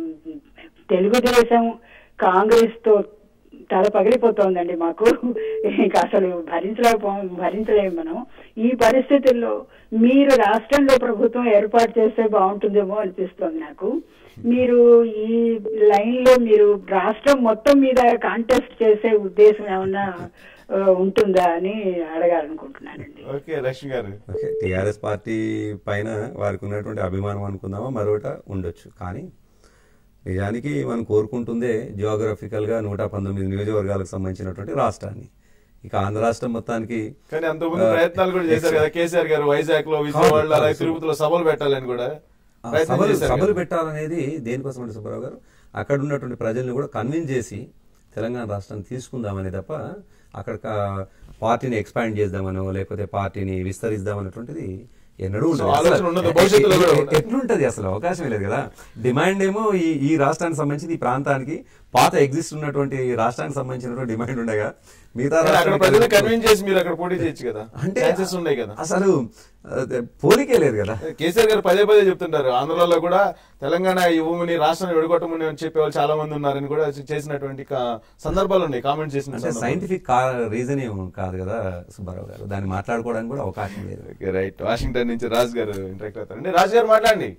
తెలుగుదేశం కాంగ్రెస్ తో తల పగిలిపోతోందండి మాకు ఇంకా అసలు భరించలేకపో భరించలేము మనం ఈ పరిస్థితుల్లో మీరు రాష్ట్రంలో ప్రభుత్వం ఏర్పాటు చేస్తే బాగుంటుందేమో అనిపిస్తోంది నాకు మీరు ఈ లైన్ లో మీరు రాష్ట్రం మొత్తం మీద కాంటెస్ట్ చేసే ఉద్దేశం ఏమన్నా ఆ, ఉంటుందా అని అడగాలనుకుంటున్నానండి
ఓకే లక్ష్మి గారు
ఓకే టీఆర్ఎస్ పార్టీ పైన వారికి ఉన్నటువంటి అభిమానం అనుకుందామా మరొకట ఉండొచ్చు కానీ నిజానికి మనం కోరుకుంటుందే geographical గా నూట పంతొమ్మిది నియోజకవర్గాలకు సంబంధించినటువంటి రాష్ట్రాన్ని ఇక ఆంధ్ర రాష్ట్రం మొత్తానికి
కానీ అంతకుముందు
ఆ,
ప్రయత్నాలు కూడా చేశారు కదా కేసీఆర్ గారు వైజాగ్ లో విజయవాడలో అలాగే
కాదు.
తిరుపతిలో సభలు పెట్టాలని కూడా
ఆ,
ప్రయత్నం
సభలు
చేశారు
సభలు
కదా.
పెట్టాలనేది దేనికోసం అంటే సుబ్బారావు గారు అక్కడ ఉన్నటువంటి ప్రజల్ని కూడా కన్విన్స్ చేసి తెలంగాణ రాష్ట్రాన్ని తీసుకుందామని తప్ప అక్కడ కా- పార్టీని ఎక్స్పాండ్ చేద్దామనో లేకపోతే పార్టీని విస్తరిద్దామనేటువంటిది ఎన్నడూ ఉండదు.
సో ఆలోచన
అసలు
ఉండదు, భవిష్యత్తులో కూడా
ఎ-
ఉండదు.
ఎట్లుంటది అసలు అవకాశం లేదు కదా డిమాండ్ ఏమో ఈ ఈ రాష్ట్రానికి సంబంధించి ఈ ప్రాంతానికి పాత ఎగ్జిస్ట్ ఉన్నటువంటి రాష్ట్రానికి సంబంధించినటువంటి డిమాండ్ ఉండగా మిగతా
కానీ అక్కడ
రాష్ట్రానికి
ప్రజలు కన్విన్స్ చేసి మీరు అక్కడ పోటీ చేయొచ్చు కదా
అంటే
ఛాన్సెస్ ఉన్నాయి కదా
అసలు అదే, పోలికే లేదు కదా
కేసీఆర్ గారు పదే పదే చెప్తుంటారు ఆంధ్రాలో కూడా తెలంగాణ ఇవ్వమని రాష్ట్రాన్ని విడగొట్టమని అని చెప్పే వాళ్ళు చాలా మంది ఉన్నారని కూడా చేసినటువంటి కా- సందర్భాలు ఉన్నాయి కామెంట్ చేసిన
అంటే
సందర్భాలు.
సైంటిఫిక్ రీజన్ ఏం కాదు కదా సుబ్బారావు గారు దాన్ని మాట్లాడుకోవడానికి కూడా అవకాశం లేదు
ఓకే రైట్ వాషింగ్టన్ నుంచి రాజు గారు ఇంటరాక్ట్ అవుతారండి రాజు గారు మాట్లాడండి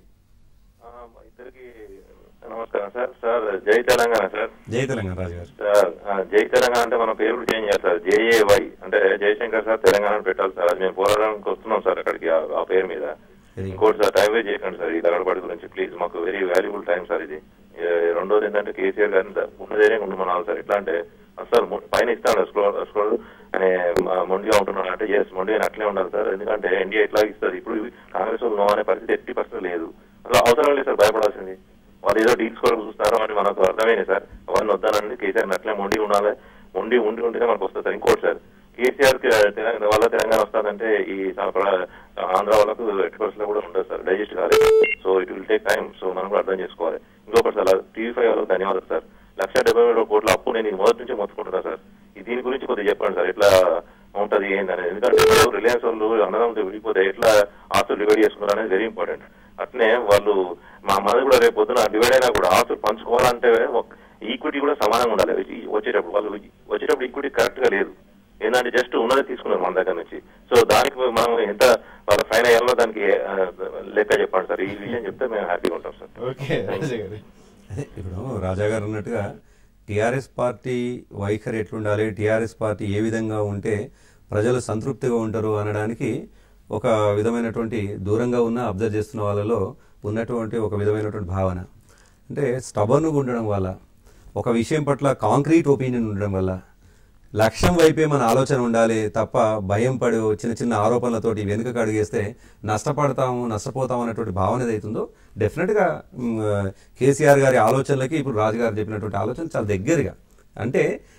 ఇద్దరికి నమస్కారం సార్ సార్ జై తెలంగాణ సార్
జై తెలంగాణ రాజు గారు
సార్ ఆ, జై తెలంగాణ అంటే మన పేరు చేంజ్ చేయాలి సార్ జేఏవై అంటే జయశంకర్ సార్ తెలంగాణ అని పెట్టాలి సార్ అది మేము పోరాడానికి వస్తున్నాం సార్ అక్కడికి ఆ- ఆ పేరు మీద
Very
ఇంకోటి సార్ టైం వేస్ట్ చేయకండి సార్ ఈ తగడపాటి గురించి ప్లీజ్ మాకు వెరీ వాల్యుబుల్ టైం సార్ ఇది ఏ, రెండోది ఏంటంటే కేసీఆర్ గారిని ఉన్నదేనే ఉండమనాలి సార్ ఎట్లా అంటే అసలు ము- పైన ఇస్తాడు స్క్రోల్ స్క్రోల్ అని మ- మొండిగా ఉంటున్నాడు అంటే ఎస్ మొండిగా అట్లే ఉండాలి సార్ ఎందుకంటే ఎన్డీఏ ఎట్లా ఇస్తారు ఇప్పుడు కాంగ్రెస్ వాళ్ళు నో అనే పరిస్థితి ఎట్టి పరిస్థితి లేదు అసలు అవసరం లేదు సార్ భయపడాల్సింది వాళ్ళు ఏదో డీల్స్ కూడా చూస్తారు అని మనకు అర్థమైంది సార్ అవన్నీ వద్దానండి కేసీఆర్ అట్లే మొండి ఉండాలి మొండి ఉండి ఉంటేనే మనకు వస్తుంది సార్ ఇంకోటి సార్ కేసీఆర్ కి తెలంగాణ వల్ల తెలంగాణ వస్తుందంటే ఈ సా- ప్ర- ఆంధ్ర వాళ్ళకు ఎట్టి పరిస్థితుల్లో కూడా ఉండదు సార్ డైజెస్ట్ కాలేదు so it will take time so మనం కూడా అర్థం చేసుకోవాలి ఇంకొకటి సార్ టీవీ ఫైవ్ వాళ్ళకి ధన్యవాదాలు సార్ లక్ష డెబ్బై వేల కోట్ల అప్పు నేను ఈ మొదటి నుంచి మొత్తుకుంటున్నా సార్ ఈ దీని గురించి కొద్దిగా చెప్పండి సార్ ఎట్లా ఉంటది ఏందనేది ఎందుకంటే రిలయన్స్ వాళ్ళు అన్నదమ్ములు విడిపోతే ఎట్లా ఆస్తులు డివైడ్ చేసుకున్నారు అనేది వెరీ ఇంపార్టెంట్ అట్నే వాళ్ళు మా మనది కూడా రేపు పొద్దున డివైడ్ అయినా కూడా ఆస్తులు పంచుకోవాలంటే ఈక్విటీ కూడా సమానంగా ఉండాలి ఈ వచ్చేటప్పుడు వాళ్ళు వచ్చేటప్పుడు ఈక్విటీ కరెక్ట్ గా లేదు ఏంటంటే జస్ట్ ఉన్నది తీసుకున్నారు మన దగ్గర నుంచి సో దానికి మనం ఎంత వాళ్ళ ఫైన్ అయ్యాలో దానికి ఆ, లెక్క చెప్పండి సార్ ఈ విషయం చెప్తే మేము హ్యాపీగా ఉంటాం సార్
ఓకే రాజు గారు
అదే ఇప్పుడు రాజా గారు అన్నట్టుగా టీఆర్ఎస్ పార్టీ వైఖరి ఎట్లుండాలి టీఆర్ఎస్ పార్టీ ఏ విధంగా ఉంటే ప్రజలు సంతృప్తిగా ఉంటారు అనడానికి ఒక విధమైనటువంటి దూరంగా ఉన్న అబ్జర్వ్ చేస్తున్న వాళ్ళలో ఉన్నటువంటి ఒక విధమైనటువంటి భావన అంటే స్టబర్న్గా ఉండడం వల్ల ఒక విషయం పట్ల కాంక్రీట్ ఒపీనియన్ ఉండడం వల్ల లక్ష్యం వైపే మన ఆలోచన ఉండాలి తప్ప భయం పడి చిన్న చిన్న ఆరోపణలతోటి వెనుకకు అడిగేస్తే నష్టపడతాము నష్టపోతాము అనేటువంటి భావన ఏదైతుందో డెఫినెట్గా మ్, కేసీఆర్ గారి ఆలోచనలకి ఇప్పుడు రాజుగారు చెప్పినటువంటి ఆలోచన చాలా దగ్గరగా అంటే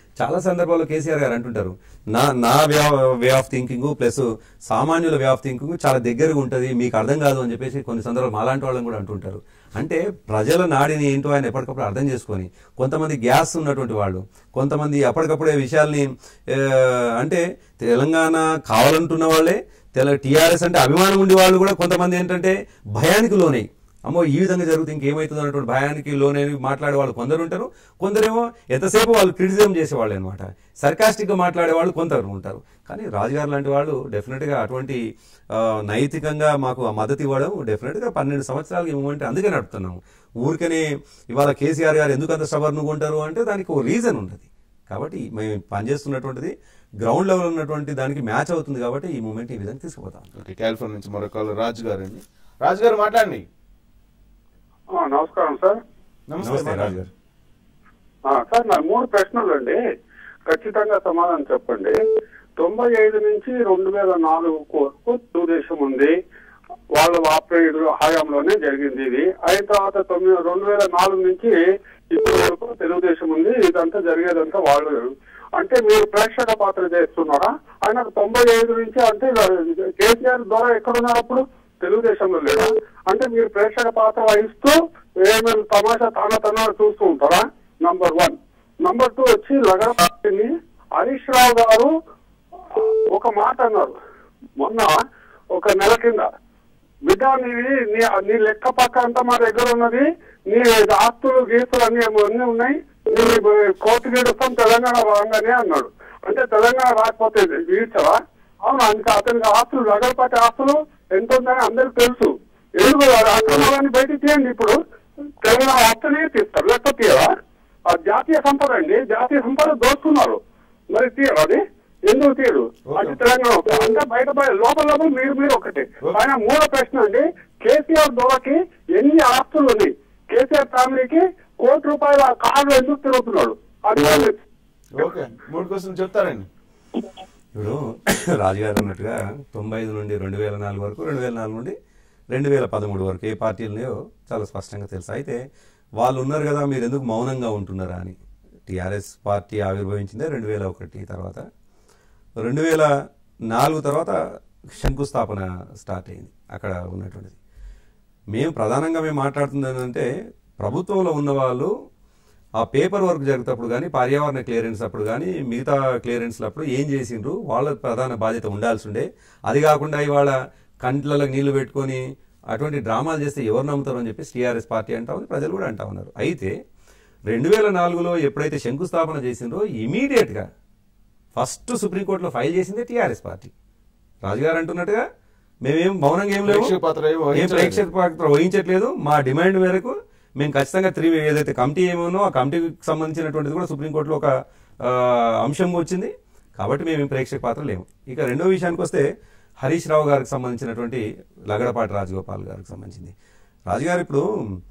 చాలా సందర్భాల్లో కేసీఆర్ గారు అంటుంటారు నా నా వే ఆఫ్ థింకింగ్ ప్లస్ సామాన్యుల వే ఆఫ్ థింకింగ్ చాలా దగ్గరగా ఉంటుంది మీకు అర్థం కాదు అని చెప్పేసి కొన్ని సందర్భాలు మాలాంటి వాళ్ళని కూడా అంటుంటారు అంటే ప్రజల నాడిని ఏంటో ఆయన ఎప్పటికప్పుడు అర్థం చేసుకొని కొంతమంది గ్యాస్ ఉన్నటువంటి వాళ్ళు కొంతమంది అప్పటికప్పుడే విషయాల్ని ఆ, అంటే తెలంగాణ కావాలంటున్న వాళ్ళే తెల టీఆర్ఎస్ అంటే అభిమానం ఉండే వాళ్ళు కూడా కొంతమంది ఏంటంటే భయానికి లోనై అమ్మో ఈ విధంగా జరుగుతుంది ఇంకేమవుతుంది అన్నటువంటి భయానికి లోనే మాట్లాడే వాళ్ళు కొందరు ఉంటారు కొందరేమో ఎంతసేపు వాళ్ళు క్రిటిసిజం చేసేవాళ్ళు అనమాట సర్కాస్టిక్గా మాట్లాడే వాళ్ళు కొందరు ఉంటారు కానీ రాజుగారు లాంటి వాళ్ళు డెఫినెట్గా అటువంటి ఆ, నైతికంగా మాకు ఆ మద్దతు ఇవ్వడం డెఫినెట్గా పన్నెండు సంవత్సరాలకి ఇవ్వమంటే అందుకే నడుపుతున్నాము ఊరికనే ఇవాళ కేసీఆర్ గారు ఎందుకు అంత స్టబర్నుగా ఉంటారు అంటే దానికి ఒక రీజన్ ఉన్నది కాబట్టి మేము పనిచేస్తున్నటువంటిది గ్రౌండ్ లెవెల్ ఉన్నటువంటి దానికి మ్యాచ్ అవుతుంది కాబట్టి ఈ మూమెంట్ ఈ విధంగా తీసుకుపోతాం
ఓకే కాలిఫోర్నియా నుంచి మరొక కాల్ రాజు గారు అండి రాజు గారు మాట్లాడండి
ఆ, నమస్కారం సార్
నమస్తే
నమస్తే రాజు
మాట్లాడండి.
గారు
ఆ, సార్ నా మూడు ప్రశ్నలు అండి ఖచ్చితంగా సమాధానం చెప్పండి తొంభై ఐదు నుంచి రెండు వేల నాలుగు వరకు తెలుగుదేశం ఉంది వాళ్ళ ఆపరేట్ హయాంలోనే జరిగింది ఇది అయిన తర్వాత తొమ్మిది రెండు వేల నాలుగు నుంచి ఇప్పటి వరకు తెలుగుదేశం ఉంది ఇదంతా జరిగేదంతా వాళ్ళు అంటే మీరు ప్రేక్షక పాత్ర చేస్తున్నారా ఆయన తొంభై ఐదు నుంచి అంటే కేసీఆర్ ద్వారా ఎక్కడున్నారు అప్పుడు తెలుగుదేశంలో లేదా అంటే మీరు ప్రేక్షక పాత్ర వహిస్తూ ఏమైనా తమాషా తానా తన చూస్తూ ఉంటారా నంబర్ వన్ నంబర్ టూ వచ్చి లగడపాటిని హరీష్ రావు గారు ఒక మాట అన్నారు మొన్న ఒక నెల కింద బిడ్డ నీవి నీ నీ లెక్క పక్క అంతా మా దగ్గర ఉన్నది నీ ఆస్తులు గీస్తులు అన్ని అన్ని ఉన్నాయి నీ కోర్టు గీడుస్తాం తెలంగాణ రాగానే అన్నాడు అంటే తెలంగాణ రాకపోతే గీడ్చవా అవును అందుకే అతనికి ఆస్తులు లగడపాటి ఆస్తులు ఎంత ఉందని అందరికి తెలుసు ఎందుకు అక్రమాలని బయటికి తీయండి ఇప్పుడు తెలంగాణ ఆస్తులే తీస్తారు లేకపోతే తీయరా ఆ జాతీయ సంపద అండి జాతీయ సంపద దోస్తున్నారు మరి తీయరు అది ఎందుకు తీయరు అది తెలంగాణ ఒకటి. అంటే బయట బయట లోపల లోపల మీరు మీరు ఒకటి ఆయన మూడో ప్రశ్న అండి కేసీఆర్ దొరకి ఎన్ని ఆస్తులు ఉన్నాయి కేసీఆర్ ఫ్యామిలీకి కోటి రూపాయల కార్డు ఎందుకు తిరుగుతున్నాడు అది వాళ్ళు
ఓకే మూడు క్వశ్చన్ చెప్తారండి
ఇప్పుడు రాజుగారు అన్నట్టుగా తొంభై ఐదు నుండి రెండు వేల నాలుగు వరకు రెండు వేల నాలుగు నుండి రెండు వేల పదమూడు వరకు ఏ పార్టీలు ఉన్నాయో చాలా స్పష్టంగా తెలుసు అయితే వాళ్ళు ఉన్నారు కదా మీరు ఎందుకు మౌనంగా ఉంటున్నారా అని టీఆర్ఎస్ పార్టీ ఆవిర్భవించిందే రెండు వేల ఒకటి తర్వాత రెండు వేల నాలుగు తర్వాత శంకుస్థాపన స్టార్ట్ అయింది అక్కడ ఉన్నటువంటిది మేము ప్రధానంగా మేము మాట్లాడుతుంది ఏంటంటే ప్రభుత్వంలో ఉన్న వాళ్ళు ఆ పేపర్ వర్క్ జరుగుతప్పుడు కానీ పర్యావరణ క్లియరెన్స్ అప్పుడు కానీ మిగతా క్లియరెన్స్లు అప్పుడు ఏం చేసిండ్రు వాళ్ళ ప్రధాన బాధ్యత ఉండాల్సి ఉండే అది కాకుండా ఇవాళ కంట్లలో నీళ్లు పెట్టుకొని అటువంటి డ్రామాలు చేస్తే ఎవరు నమ్ముతారు అని చెప్పి టీఆర్ఎస్ పార్టీ అంటా ఉంది ప్రజలు కూడా అంటా ఉన్నారు అయితే రెండు వేల నాలుగులో ఎప్పుడైతే శంకుస్థాపన చేసిండ్రో ఇమీడియట్గా ఫస్ట్ సుప్రీంకోర్టులో ఫైల్ చేసిందే టీఆర్ఎస్ పార్టీ రాజుగారు అంటున్నట్టుగా మేమేం మౌనంగా ఏం లేవు
ప్రేక్షక పాత్ర ఏం
ఏం
వహించలేదు.
ప్రేక్షక పాత్ర వహించట్లేదు మా డిమాండ్ మేరకు మేము ఖచ్చితంగా త్రీ ఏదైతే కమిటీ ఏమో ఆ కమిటీకి సంబంధించినటువంటిది కూడా సుప్రీంకోర్టులో ఒక ఆ, అంశం వచ్చింది కాబట్టి మేము ఏం ప్రేక్షక పాత్ర లేము ఇక రెండో విషయానికి వస్తే హరీష్ రావు గారికి సంబంధించినటువంటి లగడపాటి రాజగోపాల్ గారికి సంబంధించింది రాజుగారు ఇప్పుడు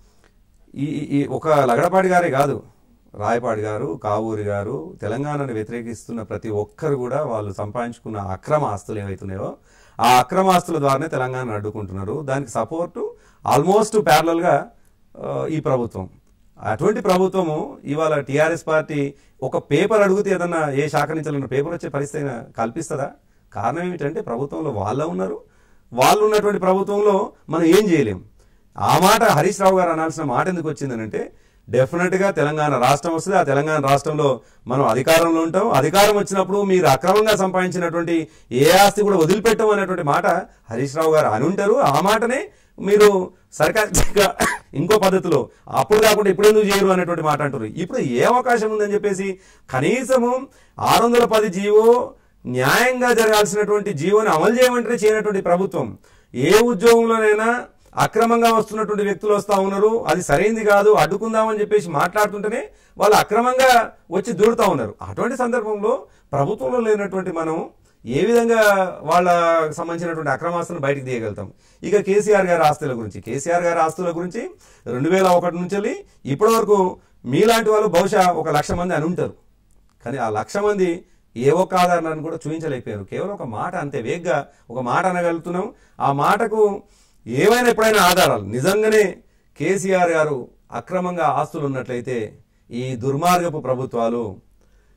ఈ ఈ- ఈ ఒక లగడపాటి గారే కాదు రాయపాటి గారు కావూరి గారు తెలంగాణను వ్యతిరేకిస్తున్న ప్రతి ఒక్కరు కూడా వాళ్ళు సంపాదించుకున్న అక్రమ ఆస్తులు ఏవైతున్నాయో ఆ అక్రమ ఆస్తుల ద్వారానే తెలంగాణ అడ్డుకుంటున్నారు దానికి సపోర్టు ఆల్మోస్ట్ ప్యారలల్గా ఈ ప్రభుత్వం అటువంటి ప్రభుత్వము ఇవాళ టీఆర్ఎస్ పార్టీ ఒక పేపర్ అడిగితే ఏదన్నా ఏ శాఖ నుంచి ఏదన్నా పేపర్ వచ్చే పరిస్థితి అయినా కల్పిస్తుందా కారణం ఏమిటంటే ప్రభుత్వంలో వాళ్ళ ఉన్నారు వాళ్ళు ఉన్నటువంటి ప్రభుత్వంలో మనం ఏం చేయలేం ఆ మాట హరీష్ రావు గారు అనాల్సిన మాట ఎందుకు వచ్చిందనంటే డెఫినెట్ గా తెలంగాణ రాష్ట్రం వస్తుంది ఆ తెలంగాణ రాష్ట్రంలో మనం అధికారంలో ఉంటాం అధికారం వచ్చినప్పుడు మీరు అక్రమంగా సంపాదించినటువంటి ఏ ఆస్తి కూడా వదిలిపెట్టం అనేటువంటి మాట హరీష్ రావు గారు అని ఉంటారు ఆ మాటనే మీరు సర్కార్ ఇంకో పద్ధతిలో అప్పుడు కాకుండా ఇప్పుడు ఎందుకు చేయరు అనేటువంటి మాట అంటారు ఇప్పుడు ఏ అవకాశం ఉందని చెప్పేసి కనీసము ఆరు వందల పది జీవో న్యాయంగా జరగాల్సినటువంటి జీవోని అమలు చేయమంటే చేయనటువంటి ప్రభుత్వం ఏ ఉద్యోగంలోనైనా అక్రమంగా వస్తున్నటువంటి వ్యక్తులు వస్తా ఉన్నారు అది సరైంది కాదు అడ్డుకుందామని చెప్పేసి మాట్లాడుతుంటేనే వాళ్ళు అక్రమంగా వచ్చి దూరుతా ఉన్నారు అటువంటి సందర్భంలో ప్రభుత్వంలో లేనటువంటి మనం ఏ విధంగా వాళ్ళ సంబంధించినటువంటి అక్రమాస్తులను బయటకు తీయగలుగుతాం ఇక కేసీఆర్ గారి ఆస్తుల గురించి కేసీఆర్ గారి ఆస్తుల గురించి రెండు వేల ఒకటి నుంచి వెళ్ళి ఇప్పటి వరకు మీలాంటి వాళ్ళు బహుశా ఒక లక్ష మంది అని ఉంటారు కానీ ఆ లక్ష మంది ఏ ఒక్క ఆధారాన్ని కూడా చూపించలేకపోయారు కేవలం ఒక మాట అంతే వేగ్గా ఒక మాట అనగలుగుతున్నాం ఆ మాటకు ఏమైనా ఎప్పుడైనా ఆధారాలు నిజంగానే కేసీఆర్ గారు అక్రమంగా ఆస్తులు ఉన్నట్లయితే ఈ దుర్మార్గపు ప్రభుత్వాలు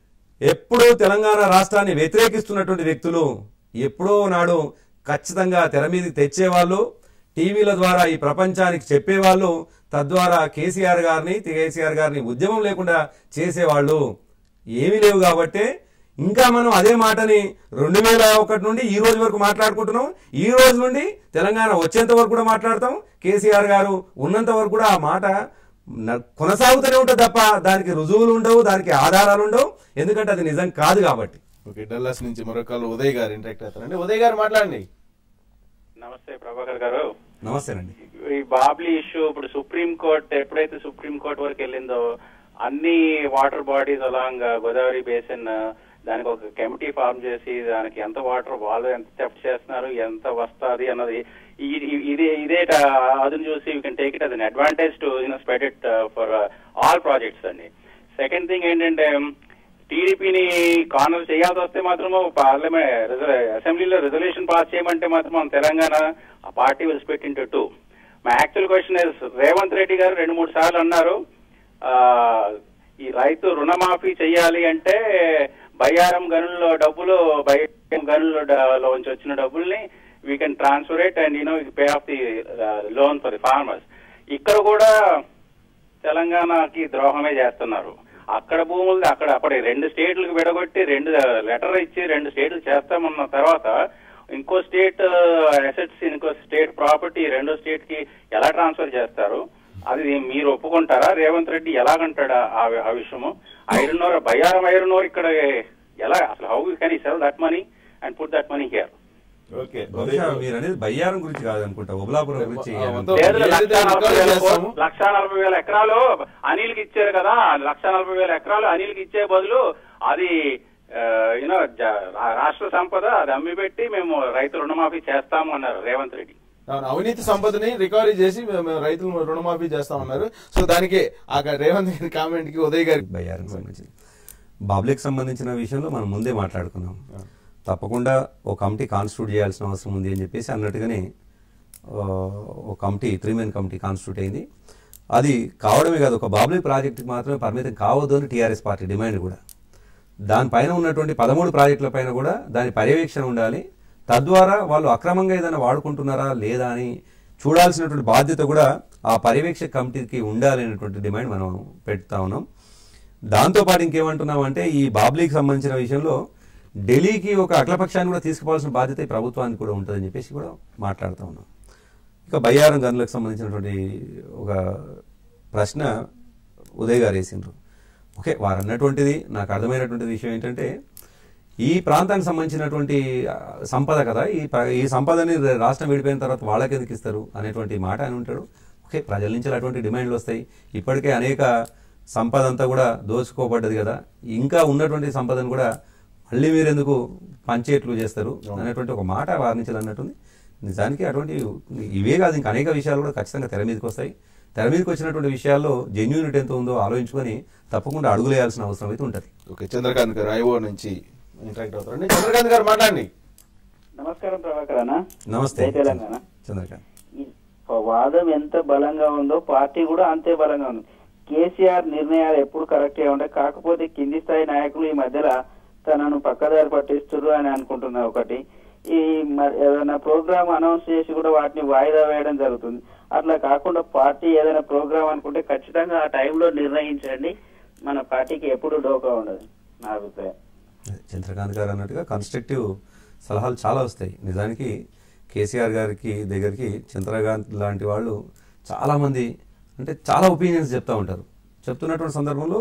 ఎప్పుడూ తెలంగాణ రాష్ట్రాన్ని వ్యతిరేకిస్తున్నటువంటి వ్యక్తులు ఎప్పుడో నాడు ఖచ్చితంగా తెర మీదకి తెచ్చేవాళ్ళు టీవీల ద్వారా ఈ ప్రపంచానికి చెప్పేవాళ్ళు తద్వారా కేసీఆర్ గారిని కేసీఆర్ గారిని ఉద్యమం లేకుండా చేసేవాళ్ళు ఏమీ లేవు కాబట్టే ఇంకా మనం అదే మాటని రెండు వేల ఒకటి నుండి ఈ రోజు వరకు మాట్లాడుకుంటున్నాం ఈ రోజు నుండి తెలంగాణ వచ్చేంత వరకు కూడా మాట్లాడతాం కేసీఆర్ గారు ఉన్నంత వరకు కూడా ఆ మాట న- కొనసాగుతూనే ఉంటుంది తప్ప దానికి రుజువులు ఉండవు దానికి ఆధారాలు ఉండవు ఎందుకంటే అది నిజం కాదు కాబట్టి
ఓకే డల్లాస్ నుంచి మరొక ఉదయ్ గారు ఇంటరాక్ట్ అవుతారండి ఉదయ్ గారు మాట్లాడండి
నమస్తే ప్రభాకర్ గారు
నమస్తేనండి
ఈ బాబ్లీ ఇష్యూ ఇప్పుడు సుప్రీం కోర్ట్ ఎప్పుడైతే సుప్రీం కోర్ట్ వరకు వెళ్ళిందో అన్ని water bodies along Godavari basin దానికి ఒక కమిటీ ఫార్మ్ చేసి దానికి ఎంత వాటర్ వాళ్ళు ఎంత థెఫ్ట్ చేస్తున్నారు ఎంత వస్తుంది అన్నది ఈ- ఈ- ఇదే ఇదే అదును చూసి you can take it as an advantage to you know spread it for all projects అండి సెకండ్ థింగ్ ఏంటంటే టీడీపీని కానల్ చేయాల్సి వస్తే మాత్రము పార్లమెంట్ అసెంబ్లీలో రిజల్యూషన్ పాస్ చేయమంటే మాత్రం మన తెలంగాణ ఆ party will split into two మా actual question is Revanth Reddy గారు రెండు మూడు సార్లు అన్నారు ఆ, ఈ రైతు రుణమాఫీ చేయాలి అంటే బయ్యారం గనుల్లో డబ్బులు బయ్యారం గనుల్లో నుంచి వచ్చిన డబ్బుల్ని we can transfer it and you know pay off the loan for the farmers ఇక్కడ కూడా తెలంగాణకి ద్రోహమే చేస్తున్నారు అక్కడ భూములు అక్కడ అప్పటి రెండు స్టేట్లకు విడగొట్టి రెండు లెటర్ ఇచ్చి రెండు స్టేట్లు చేస్తామన్న తర్వాత ఇంకో స్టేట్ అసెట్స్ ఇంకో స్టేట్ ప్రాపర్టీ రెండో స్టేట్ కి ఎలా ట్రాన్స్ఫర్ చేస్తారు అది మీరు ఒప్పుకుంటారా రేవంత్ రెడ్డి ఎలాగంటాడా ఆ ఆ విషయము iron ore Bayyaram iron ore ఇక్కడ ఎలా అసలు హౌ కెన్ ఈ sell that money and put that money here
okay
బహుశా మీరు అనేది బయ్యారం గురించి కాదనుకుంటా ఒబలాపురం గురించి
ఆ,
అనుకుంటా.
మొత్తం
లేదు, లక్ష
ఏదైతే
నలభై
రికార్డు
వేల
చేస్తామో,
కో- లక్ష నలభై వేల ఎకరాలు అనిల్కి ఇచ్చారు కదా లక్ష నలభై వేల ఎకరాలు అనిల్కి ఇచ్చే బదులు అది యూనో రాష్ట్ర సంపద అది అమ్మి పెట్టి మేము రైతు రుణమాఫీ చేస్తాము అన్నారు రేవంత్ రెడ్డి
అవును, అవినీతి సంపదని రికవరీ చేసి మేము- మేము రైతులు రుణమాఫీ చేస్తామన్నారు సో దానికి ఆ రేవంత్ గారి కామెంట్ కి ఉదయ్ గారి
బయ్యారం సంబంధించి బాబ్లిక్ సంబంధించిన విషయంలో మనం ముందే మాట్లాడుకున్నాం తప్పకుండా ఒక కమిటీ కాన్స్టిట్యూట్ చేయాల్సిన అవసరం ఉంది అని చెప్పేసి అన్నట్టుగానే ఆ, ఒక committee three men committee constitute అయింది అది కావడమే కాదు ఒక బాబ్లిక్ ప్రాజెక్టుకి మాత్రమే పరిమితం కావద్దు అని టీఆర్ఎస్ పార్టీ డిమాండ్ కూడా దానిపైన ఉన్నటువంటి పదమూడు ప్రాజెక్టుల పైన కూడా దాని పర్యవేక్షణ ఉండాలి తద్వారా వాళ్ళు అక్రమంగా ఏదైనా వాడుకుంటున్నారా లేదా అని చూడాల్సినటువంటి బాధ్యత కూడా ఆ పర్యవేక్షక కమిటీకి ఉండాలి అనేటువంటి డిమాండ్ మనం పెడతా ఉన్నాం దాంతోపాటు ఇంకేమంటున్నాం అంటే ఈ బాబ్లీకి సంబంధించిన విషయంలో ఢిల్లీకి ఒక అఖిలపక్షాన్ని కూడా తీసుకుపోవాల్సిన బాధ్యత ఈ ప్రభుత్వానికి కూడా ఉంటుందని చెప్పేసి కూడా మాట్లాడుతూ ఉన్నాం ఇక బయ్యారం గనులకు సంబంధించినటువంటి ఒక ప్రశ్న ఉదయ్ గారు వేసిండ్రు ఓకే వారు అన్నటువంటిది నాకు అర్థమైనటువంటి విషయం ఏంటంటే ఈ ప్రాంతానికి సంబంధించినటువంటి ఆ, సంపద కదా ఈ ప్ర- ఈ సంపదని రాష్ట్రం విడిపోయిన తర్వాత వాళ్ళకి ఎందుకు ఇస్తారు అనేటువంటి మాట అని ఉంటాడు ఓకే ప్రజల నుంచి అటువంటి డిమాండ్లు వస్తాయి ఇప్పటికే అనేక సంపద అంతా కూడా దోచుకోబడ్డది కదా ఇంకా ఉన్నటువంటి సంపదను కూడా మళ్ళీ మీరు ఎందుకు పంచేట్లు చేస్తారు అనేటువంటి ఒక మాట వారించాలి అన్నట్టుంది నిజానికి అటువంటి ఇవే కాదు ఇంకా అనేక విషయాలు కూడా ఖచ్చితంగా తెర మీదకి వస్తాయి తెర మీదకి వచ్చినటువంటి విషయాల్లో జెన్యూనిటీ ఎంత ఉందో ఆలోచించుకొని తప్పకుండా అడుగులేయాల్సిన అవసరం అయితే ఉంటుంది
ఓకే చంద్రకాంత్ గారు ఐఓ నుంచి ఇంటరాక్ట్ అవుతారండి చంద్రకాంత్ గారు మాట్లాడండి
నమస్కారం ప్రభాకర్ అన్న
నమస్తే
జై తెలంగాణ
చంద్రకాంత్
ఈ వాదం ఎంత బలంగా ఉందో పార్టీ కూడా అంతే బలంగా ఉంది కేసీఆర్ నిర్ణయాలు ఎప్పుడు కరెక్ట్ గా ఉంటాయి కాకపోతే కింది స్థాయి నాయకులు ఈ మధ్యలో తనను పక్కదారి పట్టిస్తున్నారు అని అనుకుంటున్నారు ఒకటి ఈ మరి ఏదైనా ప్రోగ్రామ్ అనౌన్స్ చేసి కూడా వాటిని వాయిదా వేయడం జరుగుతుంది అట్లా కాకుండా పార్టీ ఏదైనా ప్రోగ్రామ్ అనుకుంటే ఖచ్చితంగా ఆ టైంలో నిర్ణయించండి మన పార్టీకి ఎప్పుడు డోకా ఉండదు నా అభిప్రాయం
చంద్రకాంత్ గారు అన్నట్టుగా కన్స్ట్రక్టివ్ సలహాలు చాలా వస్తాయి నిజానికి కేసీఆర్ గారికి దగ్గరికి చంద్రకాంత్ లాంటి వాళ్ళు చాలామంది అంటే చాలా ఒపీనియన్స్ చెప్తా ఉంటారు చెప్తున్నటువంటి సందర్భంలో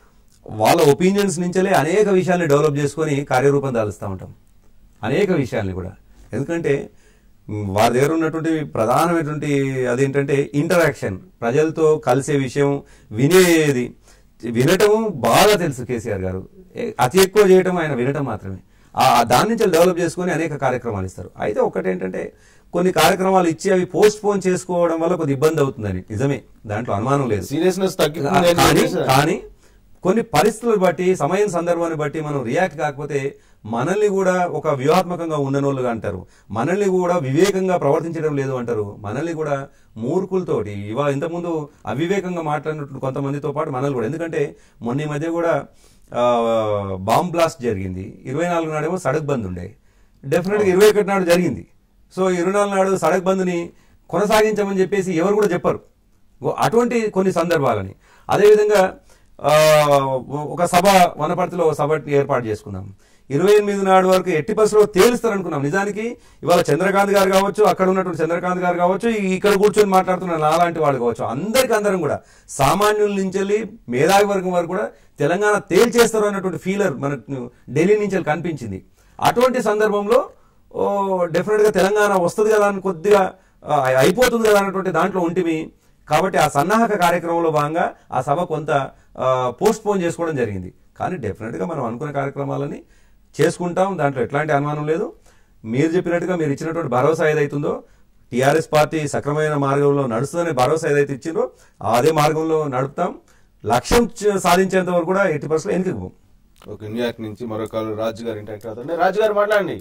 వాళ్ళ ఒపీనియన్స్ నుంచే అనేక విషయాల్ని డెవలప్ చేసుకొని కార్యరూపం దాలుస్తూ ఉంటాం అనేక విషయాల్ని కూడా ఎందుకంటే మ్, వారి దగ్గర ఉన్నటువంటి ప్రధానమైనటువంటి అదేంటంటే ఇంటరాక్షన్ ప్రజలతో కలిసే విషయం వినేది వినటం బాగా తెలుసు కేసీఆర్ గారు ఏ- అతి ఎక్కువ చేయటం ఆయన వినటం మాత్రమే ఆ ఆ దాని నుంచి డెవలప్ చేసుకొని అనేక కార్యక్రమాలు ఇస్తారు అయితే ఒకటేంటంటే కొన్ని కార్యక్రమాలు ఇచ్చి అవి పోస్ట్ పోన్ చేసుకోవడం వల్ల కొద్ది ఇబ్బంది అవుతుందని నిజమే దాంట్లో అనుమానం లేదు
సీరియస్నెస్ తగ్గుతుంది అని
కానీ
చెప్పేసి-
కానీ కొన్ని పరిస్థితులను బట్టి సమయం సందర్భాన్ని బట్టి మనం రియాక్ట్ కాకపోతే మనల్ని కూడా ఒక వ్యూహాత్మకంగా ఉండనోళ్ళుగా అంటారు మనల్ని కూడా వివేకంగా ప్రవర్తించడం లేదు అంటారు మనల్ని కూడా మూర్ఖులతోటి ఇవా ఇంతకుముందు అవివేకంగా మాట్లాడినట్టు కొంతమందితో పాటు మనల్ని కూడా ఎందుకంటే మొన్న ఈ మధ్య కూడా ఆ, బాంబ్ బ్లాస్ట్ జరిగింది ఇరవై నాలుగు నాడేమో సడక్ బంద్ ఉండే డెఫినెట్గా ఇరవై ఒకటి నాడు జరిగింది సో ఇరవై నాలుగు నాడు సడక్ బంద్ని కొనసాగించమని చెప్పేసి ఎవరు కూడా చెప్పరు ఓ- అటువంటి కొన్ని సందర్భాలని అదేవిధంగా ఆ, ఒక సభ వనపర్తిలో ఒక సభ ఏర్పాటు చేసుకున్నాం ఇరవై ఎనిమిది నాడు వరకు ఎట్టి పరిస్థితుల్లో తేలుస్తారు అనుకున్నాం నిజానికి ఇవాళ చంద్రకాంత్ గారు కావచ్చు అక్కడ ఉన్నటువంటి చంద్రకాంత్ గారు కావచ్చు ఈ- ఇక్కడ కూర్చొని మాట్లాడుతున్న నాలాంటి వాళ్ళు కావచ్చు అందరికి అందరం కూడా సామాన్యుల నుంచి వెళ్ళి మేధావి వర్గం వరకు కూడా తెలంగాణ తేల్చేస్తారు అన్నటువంటి ఫీలర్ మనకు ఢిల్లీ నుంచి వెళ్ళి కనిపించింది అటువంటి సందర్భంలో ఓ డెఫినెట్గా తెలంగాణ వస్తుంది కదా అని కొద్దిగా ఆ, అయిపోతుంది కదా అన్నటువంటి దాంట్లో ఉంటిమి కాబట్టి ఆ సన్నాహక కార్యక్రమంలో భాగంగా ఆ సభ కొంత పోస్ట్ పోన్ చేసుకోవడం జరిగింది కానీ డెఫినెట్గా మనం అనుకున్న కార్యక్రమాలని చేసుకుంటాం దాంట్లో ఎట్లాంటి అనుమానం లేదు మీరు చెప్పినట్టుగా మీరు ఇచ్చినటువంటి భరోసా ఏదైతుందో టీఆర్ఎస్ పార్టీ సక్రమైన మార్గంలో నడుస్తుందనే భరోసా ఏదైతే ఇచ్చిందో అదే మార్గంలో నడుపుతాం లక్ష్యం చ- సాధించేంత వరకు కూడా ఎట్టి పరిస్థితుల్లో వెనుకకు పోం.
ఓకే న్యూయార్క్ నుంచి మరో కాల్ రాజు గారు ఇంటరాక్ట్ అవుతుంది రాజు గారు మాట్లాడండి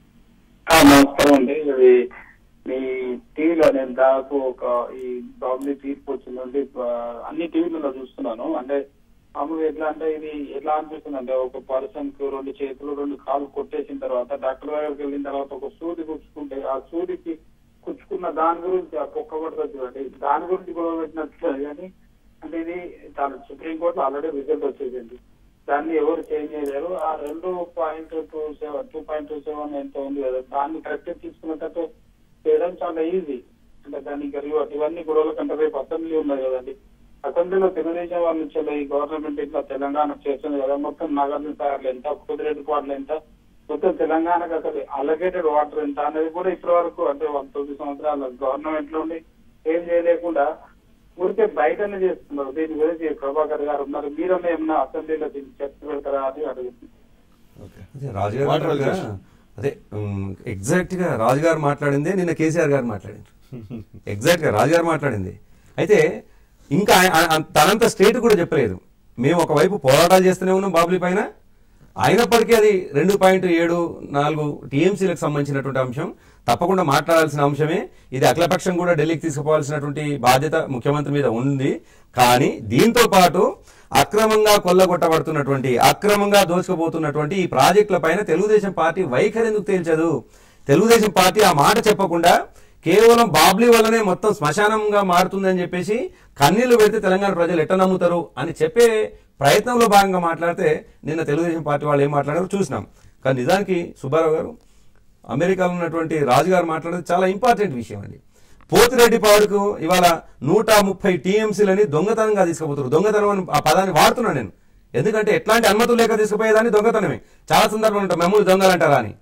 ఆ, నమస్కారం అండి ఇది మీ టీవీలో నేను దాదాపు ఒక ఈ బాబుని తీర్పు వచ్చిందండి ఆ, అన్ని టీవీలలో చూస్తున్నాను అంటే మామూలుగా ఎట్లా అంటే ఇది ఎట్లా అనిపిస్తుంది అంటే ఒక పర్సన్ కు రెండు చేతులు రెండు కాళ్ళు కొట్టేసిన తర్వాత డాక్టర్ దగ్గరికి వెళ్ళిన తర్వాత ఒక సూది కుచ్చుకుంటే ఆ సూదికి కుచ్చుకున్న దాని గురించి ఆ కుక్క పడుతుంది చూడండి దాని గురించి గొడవ పెట్టినట్లు కానీ అంటే ఇది చాలా సుప్రీంకోర్టులో ఆల్రెడీ రిజల్ట్ వచ్చేసింది దాన్ని ఎవరు చేంజ్ చేయలేరు ఆ రెండు point two seven two point two seven ఎంత ఉంది కదా దాన్ని కరెక్ట్ తీసుకున్నట్టు చేయడం చాలా ఈజీ అంటే దానికి రివర్స్ ఇవన్నీ గొడవల కంటే రేపు అసెంబ్లీ ఉన్నది కదండి అసెంబ్లీలో తెలుగుదేశం వాళ్ళ నుంచి ఈ గవర్నమెంట్ ఇట్లా తెలంగాణ చేస్తుంది కదా మొత్తం నగరం సార్లు ఎంత కుదిరెడ్డి పాటలు ఎంత మొత్తం తెలంగాణకు అసలు అలొకేటెడ్ వాటర్ ఎంత అనేది కూడా ఇప్పటి వరకు అంటే వన్ తొమ్మిది సంవత్సరాల గవర్నమెంట్ నుండి ఏం చేయలేకుండా ఊరికే బయటనే చేస్తున్నారు దీని గురించి ప్రభాకర్ గారు ఉన్నారు మీరన్నా ఏమన్నా అసెంబ్లీలో దీన్ని చర్చ పెడతారా అని అడుగుతుంది
అదే రాజుగారు
వాటర్
మాట్లాడగా
అలిగేషన్.
అదే ఎగ్జాక్ట్ గా రాజుగారు మాట్లాడిందే నిన్న కేసీఆర్ గారు మాట్లాడారు ఎగ్జాక్ట్ గా రాజుగారు మాట్లాడింది అయితే ఇంకా ఆయ- ఆయ- తనంత స్టేట్ కూడా చెప్పలేదు మేము ఒకవైపు పోరాటాలు చేస్తూనే ఉన్నాం బాబులి పైన అయినప్పటికీ అది రెండు పాయింట్ ఏడు నాలుగు టీఎంసీలకు సంబంధించినటువంటి అంశం తప్పకుండా మాట్లాడాల్సిన అంశమే ఇది అఖిలపక్షం కూడా ఢిల్లీకి తీసుకుపోవాల్సినటువంటి బాధ్యత ముఖ్యమంత్రి మీద ఉంది కానీ దీంతో పాటు అక్రమంగా కొల్లగొట్టబడుతున్నటువంటి అక్రమంగా దోచుకుపోతున్నటువంటి ఈ ప్రాజెక్టుల పైన తెలుగుదేశం పార్టీ వైఖరి ఎందుకు తేల్చదు తెలుగుదేశం పార్టీ ఆ మాట చెప్పకుండా కేవలం బాబ్లీ వల్లనే మొత్తం శ్మశానంగా మారుతుందని చెప్పేసి కన్నీళ్లు పెడితే తెలంగాణ ప్రజలు ఎట్ట నమ్ముతారు అని చెప్పే ప్రయత్నంలో భాగంగా మాట్లాడితే నిన్న తెలుగుదేశం పార్టీ వాళ్ళు ఏం మాట్లాడారో చూసినాం కానీ నిజానికి సుబ్బారావు గారు అమెరికాలో ఉన్నటువంటి రాజుగారు మాట్లాడేది చాలా ఇంపార్టెంట్ విషయం అండి పోతిరెడ్డి పాడుకు ఇవాళ నూట ముప్పై టీఎంసీలని దొంగతనంగా తీసుకుపోతారు దొంగతనం అని ఆ పదాన్ని వాడుతున్నాను నేను ఎందుకంటే ఎట్లాంటి అనుమతులు లేక తీసుకుపోయేదాన్ని దొంగతనమే చాలా సందర్భాలు ఉంటాయి మెమ్మల్ని దొంగలు అంటారా అని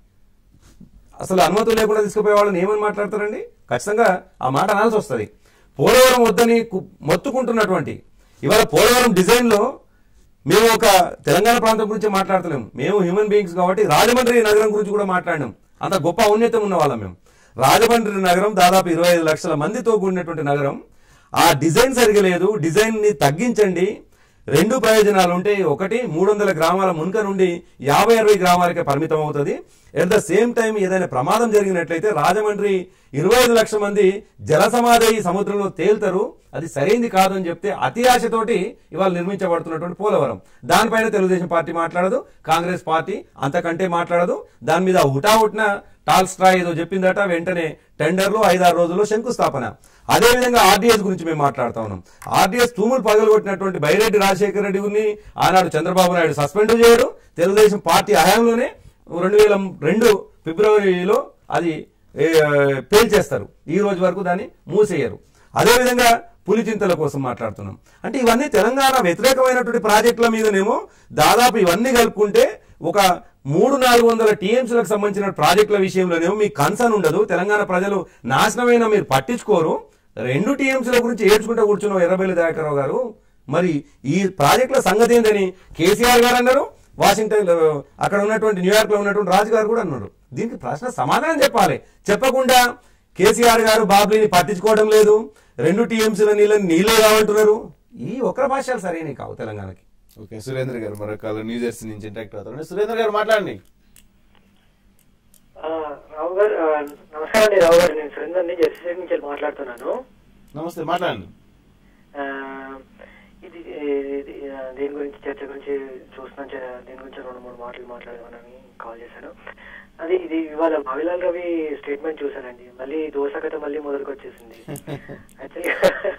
అసలు అనుమతులు లేకుండా తీసుకుపోయే వాళ్ళని ఏమని మాట్లాడతారండి ఖచ్చితంగా ఆ మాట అనాల్సి వస్తుంది పోలవరం వద్దని కు- మొత్తుకుంటున్నటువంటి ఇవాళ పోలవరం డిజైన్లో మేము ఒక తెలంగాణ ప్రాంతం గురించి మాట్లాడతలేము మేము హ్యూమన్ బీయింగ్స్ కాబట్టి రాజమండ్రి నగరం గురించి కూడా మాట్లాడినాం అంత గొప్ప ఔన్నత్యం ఉన్న వాళ్ళం మేము రాజమండ్రి నగరం దాదాపు ఇరవై ఐదు లక్షల మందితో కూడినటువంటి నగరం ఆ డిజైన్ సరిగా లేదు డిజైన్ ని తగ్గించండి రెండు ప్రయోజనాలు ఉంటాయి ఒకటి మూడు వందల గ్రామాల మునక నుండి యాభై అరవై గ్రామాలకే పరిమితం అవుతుంది ఎట్ ద సేమ్ టైం ఏదైనా ప్రమాదం జరిగినట్లయితే రాజమండ్రి ఇరవై ఐదు లక్షల మంది జల సమాధి అయి సముద్రంలో తేలుతారు అది సరైంది కాదు అని చెప్తే అతి ఆశతోటి ఇవాళ నిర్మించబడుతున్నటువంటి పోలవరం దానిపైన తెలుగుదేశం పార్టీ మాట్లాడదు కాంగ్రెస్ పార్టీ అంతకంటే మాట్లాడదు దాని మీద హుటాహుట్న టాల్ స్ట్రా ఏదో చెప్పిందట వెంటనే టెండర్లు ఐదారు రోజుల్లో శంకుస్థాపన అదేవిధంగా ఆర్డీఎస్ గురించి మేము మాట్లాడుతా ఉన్నాం ఆర్డీఎస్ తూములు పగలగొట్టినటువంటి బైరెడ్డి రాజశేఖర రెడ్డి గురిని ఆనాడు చంద్రబాబు నాయుడు సస్పెండ్ చేయడు తెలుగుదేశం పార్టీ హయాంలోనే రెండు వేల రెండు ఫిబ్రవరిలో అది ఏ, పేల్చేస్తారు ఈ రోజు వరకు దాన్ని మూసేయరు అదేవిధంగా పులిచింతల కోసం మాట్లాడుతున్నాం అంటే ఇవన్నీ తెలంగాణ వ్యతిరేకమైనటువంటి ప్రాజెక్టుల మీదనేమో దాదాపు ఇవన్నీ కలుపుకుంటే ఒక మూడు నాలుగు వందల టీఎంసీలకు సంబంధించిన ప్రాజెక్టుల విషయంలోనేమో మీకు కన్సర్న్ ఉండదు తెలంగాణ ప్రజలు నాశనమైన మీరు పట్టించుకోరు రెండు టీఎంసీల గురించి ఏడ్చుకుంటూ కూర్చున్నావు ఎర్రబెల్లి దయాకరావు గారు మరి ఈ ప్రాజెక్టుల సంగతి ఏందని కేసీఆర్ గారు అన్నారు వాషింగ్టన్ లో, అక్కడ ఉన్నటువంటి న్యూయార్క్ లో ఉన్నటువంటి రాజు గారు కూడా అన్నారు దీనికి ప్రశ్న సమాధానం చెప్పాలి చెప్పకుండా కేసీఆర్ గారు బాబ్లీని పట్టించుకోవడం లేదు రెండు టీఎంసీల నీళ్ళని నీళ్ళే కావంటున్నారు ఈ ఒక్కర భాషలు సరైనవి కావు తెలంగాణకి
ఓకే సురేంద్ర గారు మరొక న్యూ జెర్సీ నుంచి ఇంటరాక్ట్ అవుతారు సురేంద్ర గారు మాట్లాడండి
ఆ, రావు గారు ఆ, నమస్కారం అండి రావు గారు నేను సురేందర్ని జెర్సీ నుంచి మాట్లాడుతున్నాను
నమస్తే మాట్లాడండి
ఆ, ఇది ఇది, ఆ, దీని గురించి చర్చ గురించి చూస్తున్నాం చ- దీని గురించి రెండు మూడు మాటలు మాట్లాడమని కాల్ చేశాను అది ఇది ఇవాళ భావిలాల్ రవి స్టేట్మెంట్ చూశానండి మళ్ళీ దోశ కథ మళ్ళీ మొదలుకు వచ్చేసింది యాక్చువల్లీ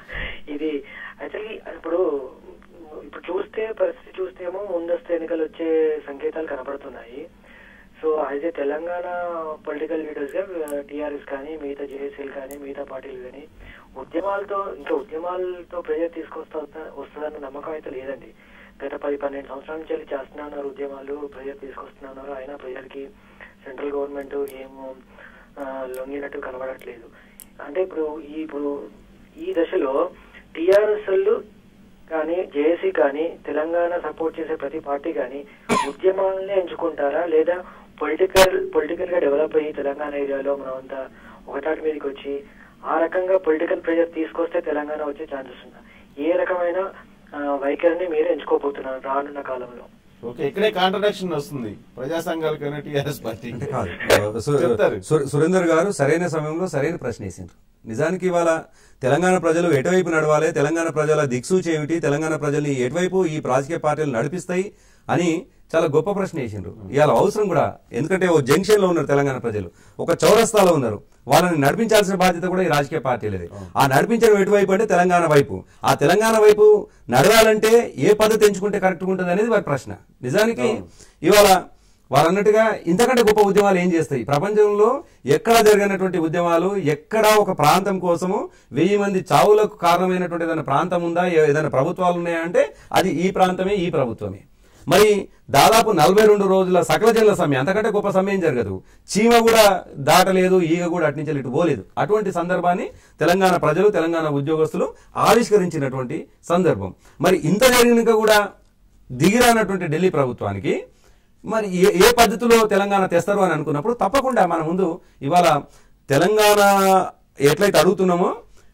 ఇది యాక్చువల్లీ ఇప్పుడు ఇప్పుడు చూస్తే పరిస్థితి చూస్తే ఏమో ముందస్తు ఎన్నికలు వచ్చే సంకేతాలు కనపడుతున్నాయి సో అయితే తెలంగాణ పొలిటికల్ లీడర్స్ గా టీఆర్ఎస్ కానీ మిగతా జేఏసీలు కానీ మిగతా పార్టీలు కానీ ఉద్యమాలతో ఇంకా ఉద్యమాలతో ప్రెజర్ తీసుకొస్తా వస్తుందన్న నమ్మకం అయితే లేదండి గత పది పన్నెండు సంవత్సరాల నుంచి వెళ్ళి చేస్తున్నా ఉన్నారు ఉద్యమాలు ప్రెజర్ తీసుకొస్తున్నా ఉన్నారు అయినా ప్రజలకి సెంట్రల్ గవర్నమెంట్ ఏం ఆ, లొంగినట్టు కనబడట్లేదు అంటే ఇప్పుడు ఈ ఇప్పుడు ఈ దశలో టీఆర్ఎస్ వాళ్ళు కానీ జేఏసీ కానీ తెలంగాణ సపోర్ట్ చేసే ప్రతి పార్టీ కానీ ఉద్యమాలనే ఎంచుకుంటారా లేదా పొలిటికల్ పొలిటికల్ గా డెవలప్ అయ్యి తెలంగాణ ఏరియాలో మనం అంతా ఒకటాటి మీదకి వచ్చి ఆ రకంగా పొలిటికల్ ప్రెజర్ తీసుకొస్తే తెలంగాణ వచ్చే ఛాన్సెస్ ఉందా ఏ రకమైన ఆ, వైఖరిని మీరు ఎంచుకోబోతున్నారు రానున్న కాలంలో
ఓకే ఇక్కడే కాంట్రడక్షన్ వస్తుంది ప్రజా సంఘాలకైనా టీఆర్ఎస్ పార్టీ
కాదు సు-
చెప్తారు
సు- సురేందర్ గారు సరైన సమయంలో సరైన ప్రశ్న వేసిండ్రు నిజానికి ఇవాళ తెలంగాణ ప్రజలు ఎటువైపు నడవాలి తెలంగాణ ప్రజల దిక్సూచి ఏమిటి తెలంగాణ ప్రజల్ని ఎటువైపు ఈ రాజకీయ పార్టీలు నడిపిస్తాయి అని చాలా గొప్ప ప్రశ్న వేసిండ్రు ఇవాళ అవసరం కూడా ఎందుకంటే ఓ జంక్షన్ లో ఉన్నారు తెలంగాణ ప్రజలు ఒక చౌరస్తాలో ఉన్నారు వాళ్ళని నడిపించాల్సిన బాధ్యత కూడా ఈ రాజకీయ పార్టీలది ఆ నడిపించడం ఎటువైపు అంటే తెలంగాణ వైపు ఆ తెలంగాణ వైపు నడవాలంటే ఏ పద్ధతి ఎంచుకుంటే కరెక్ట్గా ఉంటుంది అనేది వారి ప్రశ్న నిజానికి ఇవాళ వారు అన్నట్టుగా ఇంతకంటే గొప్ప ఉద్యమాలు ఏం చేస్తాయి ప్రపంచంలో ఎక్కడ జరిగినటువంటి ఉద్యమాలు ఎక్కడ ఒక ప్రాంతం కోసము వెయ్యి మంది చావులకు కారణమైనటువంటి ఏదైనా ప్రాంతం ఉందా ఏ- ఏదైనా ప్రభుత్వాలు ఉన్నాయా అంటే అది ఈ ప్రాంతమే ఈ ప్రభుత్వమే మరి దాదాపు నలభై రెండు రోజుల సకల జనుల సమ్మె అంతకంటే గొప్ప సమ్మె ఏం జరగదు చీమ కూడా దాటలేదు ఈగ కూడా అట్నుంచి ఇటు పోలేదు అటువంటి సందర్భాన్ని తెలంగాణ ప్రజలు తెలంగాణ ఉద్యోగస్తులు ఆవిష్కరించినటువంటి సందర్భం మరి ఇంత జరిగినాక కూడా దిగిరానటువంటి ఢిల్లీ ప్రభుత్వానికి మరి ఏ ఏ పద్ధతిలో తెలంగాణ తెస్తారు అని అనుకున్నప్పుడు తప్పకుండా మన ముందు ఇవాళ తెలంగాణ ఎట్లయితే అడుగుతున్నామో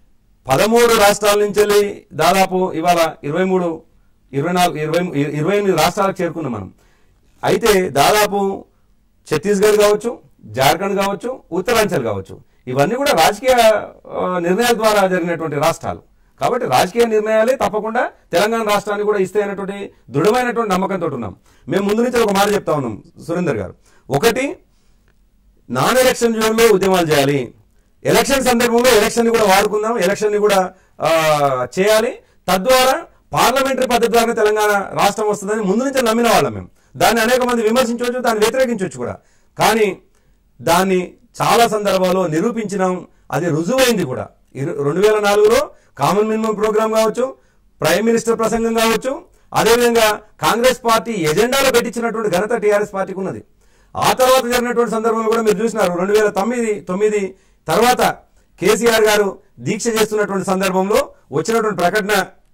పదమూడు రాష్ట్రాల నుంచి వెళ్ళి దాదాపు ఇవాళ ఇరవై మూడు ఇరవై నాలుగు ఇరవై ఇరవై ఎనిమిది రాష్ట్రాలకు చేరుకున్నాం మనం అయితే దాదాపు ఛత్తీస్గఢ్ కావచ్చు జార్ఖండ్ కావచ్చు ఉత్తరాంచల్ కావచ్చు ఇవన్నీ కూడా రాజకీయ ఆ, నిర్ణయాల ద్వారా జరిగినటువంటి రాష్ట్రాలు కాబట్టి రాజకీయ నిర్ణయాలే తప్పకుండా తెలంగాణ రాష్ట్రాన్ని కూడా ఇస్తే అనేటువంటి దృఢమైనటువంటి నమ్మకంతో ఉన్నాం మేము ముందు నుంచి ఒక మాట చెప్తా ఉన్నాం సురేందర్ గారు ఒకటి నాన్ ఎలక్షన్ జోన్లో ఉద్యమాలు చేయాలి ఎలక్షన్ సందర్భంలో ఎలక్షన్ ని కూడా వాడుకుందాం ఎలక్షన్ ని కూడా ఆ, చేయాలి తద్వారా పార్లమెంటరీ పద్ధతి ద్వారా తెలంగాణ రాష్ట్రం వస్తుందని ముందు నుంచి నమ్మిన వాళ్ళం మేము దాన్ని అనేక మంది విమర్శించవచ్చు దాన్ని వ్యతిరేకించవచ్చు కూడా కానీ దాన్ని చాలా సందర్భాల్లో నిరూపించినాం అది రుజువైంది కూడా ఇరు- రెండు వేల నాలుగులో కామన్ మినిమం ప్రోగ్రామ్ కావచ్చు ప్రైమ్ మినిస్టర్ ప్రసంగం కావచ్చు అదేవిధంగా కాంగ్రెస్ పార్టీ ఎజెండాలో పెట్టించినటువంటి ఘనత టీఆర్ఎస్ పార్టీకి ఉన్నది ఆ తర్వాత జరిగినటువంటి సందర్భంలో కూడా మీరు చూసినారు రెండు వేల తొమ్మిది తొమ్మిది తర్వాత కేసీఆర్ గారు దీక్ష చేస్తున్నటువంటి సందర్భంలో వచ్చినటువంటి ప్రకటన